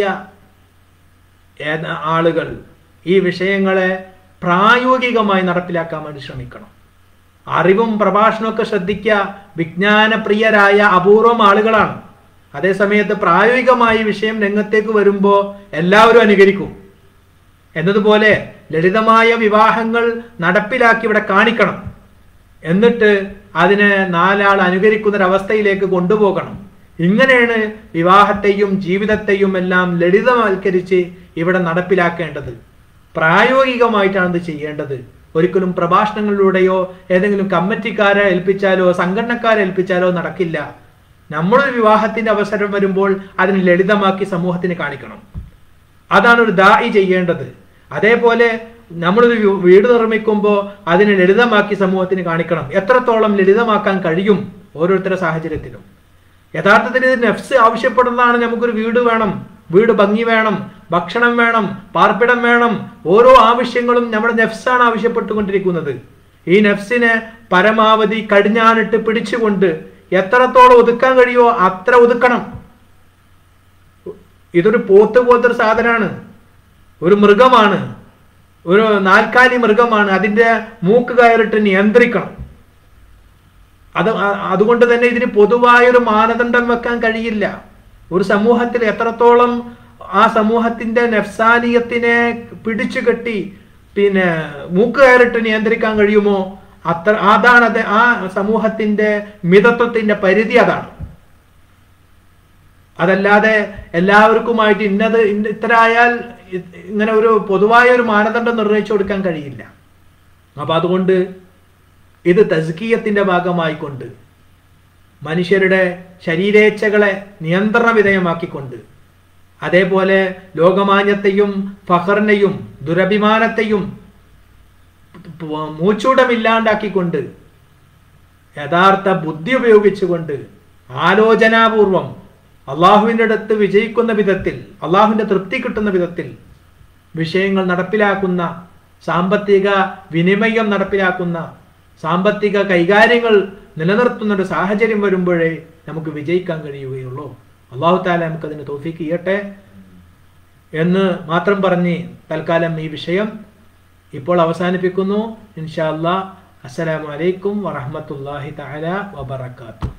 ഏത- ആളുകൾ ഈ വിഷയങ്ങളെ പ്രായോഗികമായി നടപ്പിലാക്കാൻ വേണ്ടി ശ്രമിക്കണം അറിവും പ്രഭാഷണമൊക്കെ ശ്രദ്ധിക്കുക വിജ്ഞാനപ്രിയരായ അപൂർവം ആളുകളാണ് അതേസമയത്ത് പ്രായോഗികമായി വിഷയം രംഗത്തേക്ക് വരുമ്പോൾ എല്ലാവരും അനുകരിക്കും എന്നതുപോലെ ലളിതമായ വിവാഹങ്ങൾ നടപ്പിലാക്കി ഇവിടെ കാണിക്കണം എന്നിട്ട് അതിനെ നാലാൾ അനുകരിക്കുന്ന ഒരവസ്ഥയിലേക്ക് കൊണ്ടുപോകണം ഇങ്ങനെയാണ് വിവാഹത്തെയും ജീവിതത്തെയും എല്ലാം ലളിതവൽക്കരിച്ച് ഇവിടെ നടപ്പിലാക്കേണ്ടത് പ്രായോഗികമായിട്ടാണ് ഇത് ചെയ്യേണ്ടത് ഒരിക്കലും പ്രഭാഷണങ്ങളിലൂടെയോ ഏതെങ്കിലും കമ്മിറ്റിക്കാരെ ഏൽപ്പിച്ചാലോ സംഘടനക്കാരെ ഏൽപ്പിച്ചാലോ നടക്കില്ല നമ്മളൊരു വിവാഹത്തിന്റെ അവസരം വരുമ്പോൾ അതിനെ ലളിതമാക്കി സമൂഹത്തിന് കാണിക്കണം അതാണ് ഒരു ദായി ചെയ്യേണ്ടത് അതേപോലെ നമ്മളൊരു വി- വീട് നിർമ്മിക്കുമ്പോൾ അതിനെ ലളിതമാക്കി സമൂഹത്തിന് കാണിക്കണം എത്രത്തോളം ലളിതമാക്കാൻ കഴിയും ഓരോരുത്തരുടെ സാഹചര്യത്തിലും യഥാർത്ഥത്തിൽ ഇത് നെഫ്സ് ആവശ്യപ്പെടുന്നതാണ് നമുക്കൊരു വീട് വേണം വീട് ഭംഗി വേണം ഭക്ഷണം വേണം പാർപ്പിടം വേണം ഓരോ ആവശ്യങ്ങളും നമ്മുടെ നെഫ്സാണ് ആവശ്യപ്പെട്ടുകൊണ്ടിരിക്കുന്നത് ഈ നെഫ്സിനെ പരമാവധി കടിഞ്ഞാണിട്ട് പിടിച്ചുകൊണ്ട് എത്രത്തോളം ഒതുക്കാൻ കഴിയുമോ അത്ര ഒതുക്കണം ഇതൊരു പോത്ത് പോലത്തെ ഒരു സാധനമാണ് ഒരു മൃഗമാണ് ഒരു നാൽക്കാലി മൃഗമാണ് അതിന്റെ മൂക്ക് കയറിട്ട് നിയന്ത്രിക്കണം അത് അ- അതുകൊണ്ട് തന്നെ ഇതിന് പൊതുവായൊരു മാനദണ്ഡം വെക്കാൻ കഴിയില്ല ഒരു സമൂഹത്തിൽ എത്രത്തോളം ആ സമൂഹത്തിന്റെ നെഫ്സാനീയത്തിനെ പിടിച്ചു കെട്ടി പിന്നെ മൂക്ക് കയറിട്ട് നിയന്ത്രിക്കാൻ കഴിയുമോ അത്ര അതാണ് അത് ആ സമൂഹത്തിന്റെ മിതത്വത്തിന്റെ പരിധി അതാണ് അതല്ലാതെ എല്ലാവർക്കുമായിട്ട് ഇന്നത് ഇന്ന ഇത്ര ആയാൽ ഇ- ഇങ്ങനെ ഒരു പൊതുവായ ഒരു മാനദണ്ഡം നിർണ്ണയിച്ചു കൊടുക്കാൻ കഴിയില്ല അപ്പൊ അതുകൊണ്ട് ഇത് തസ്കീയത്തിന്റെ ഭാഗമായിക്കൊണ്ട് മനുഷ്യരുടെ ശരീരേച്ഛകളെ നിയന്ത്രണ വിധേയമാക്കിക്കൊണ്ട് അതേപോലെ ലോകമാന്യത്തെയും ഫഹറിനെയും ദുരഭിമാനത്തെയും പ- മൂച്ചൂടമില്ലാണ്ടാക്കിക്കൊണ്ട് യഥാർത്ഥ ബുദ്ധി ഉപയോഗിച്ചുകൊണ്ട് ആലോചനാപൂർവം അള്ളാഹുവിൻ്റെ അടുത്ത് വിജയിക്കുന്ന വിധത്തിൽ അള്ളാഹുവിൻ്റെ തൃപ്തി കിട്ടുന്ന വിധത്തിൽ വിഷയങ്ങൾ നടപ്പിലാക്കുന്ന സാമ്പത്തിക വിനിമയം നടപ്പിലാക്കുന്ന സാമ്പത്തിക കൈകാര്യങ്ങൾ നിലനിർത്തുന്ന ഒരു സാഹചര്യം വരുമ്പോഴേ നമുക്ക് വിജയിക്കാൻ കഴിയുകയുള്ളൂ അള്ളാഹു താല നമുക്കതിന് തോഫിക്ക് ചെയ്യട്ടെ എന്ന് മാത്രം പറഞ്ഞ് തൽക്കാലം ഈ വിഷയം ഇപ്പോൾ അവസാനിപ്പിക്കുന്നു ഇൻഷാ അല്ലാ അസ്സലാമു അലൈക്കും വറഹ്മത്തുള്ളാഹി തആല വബറകാതുഹു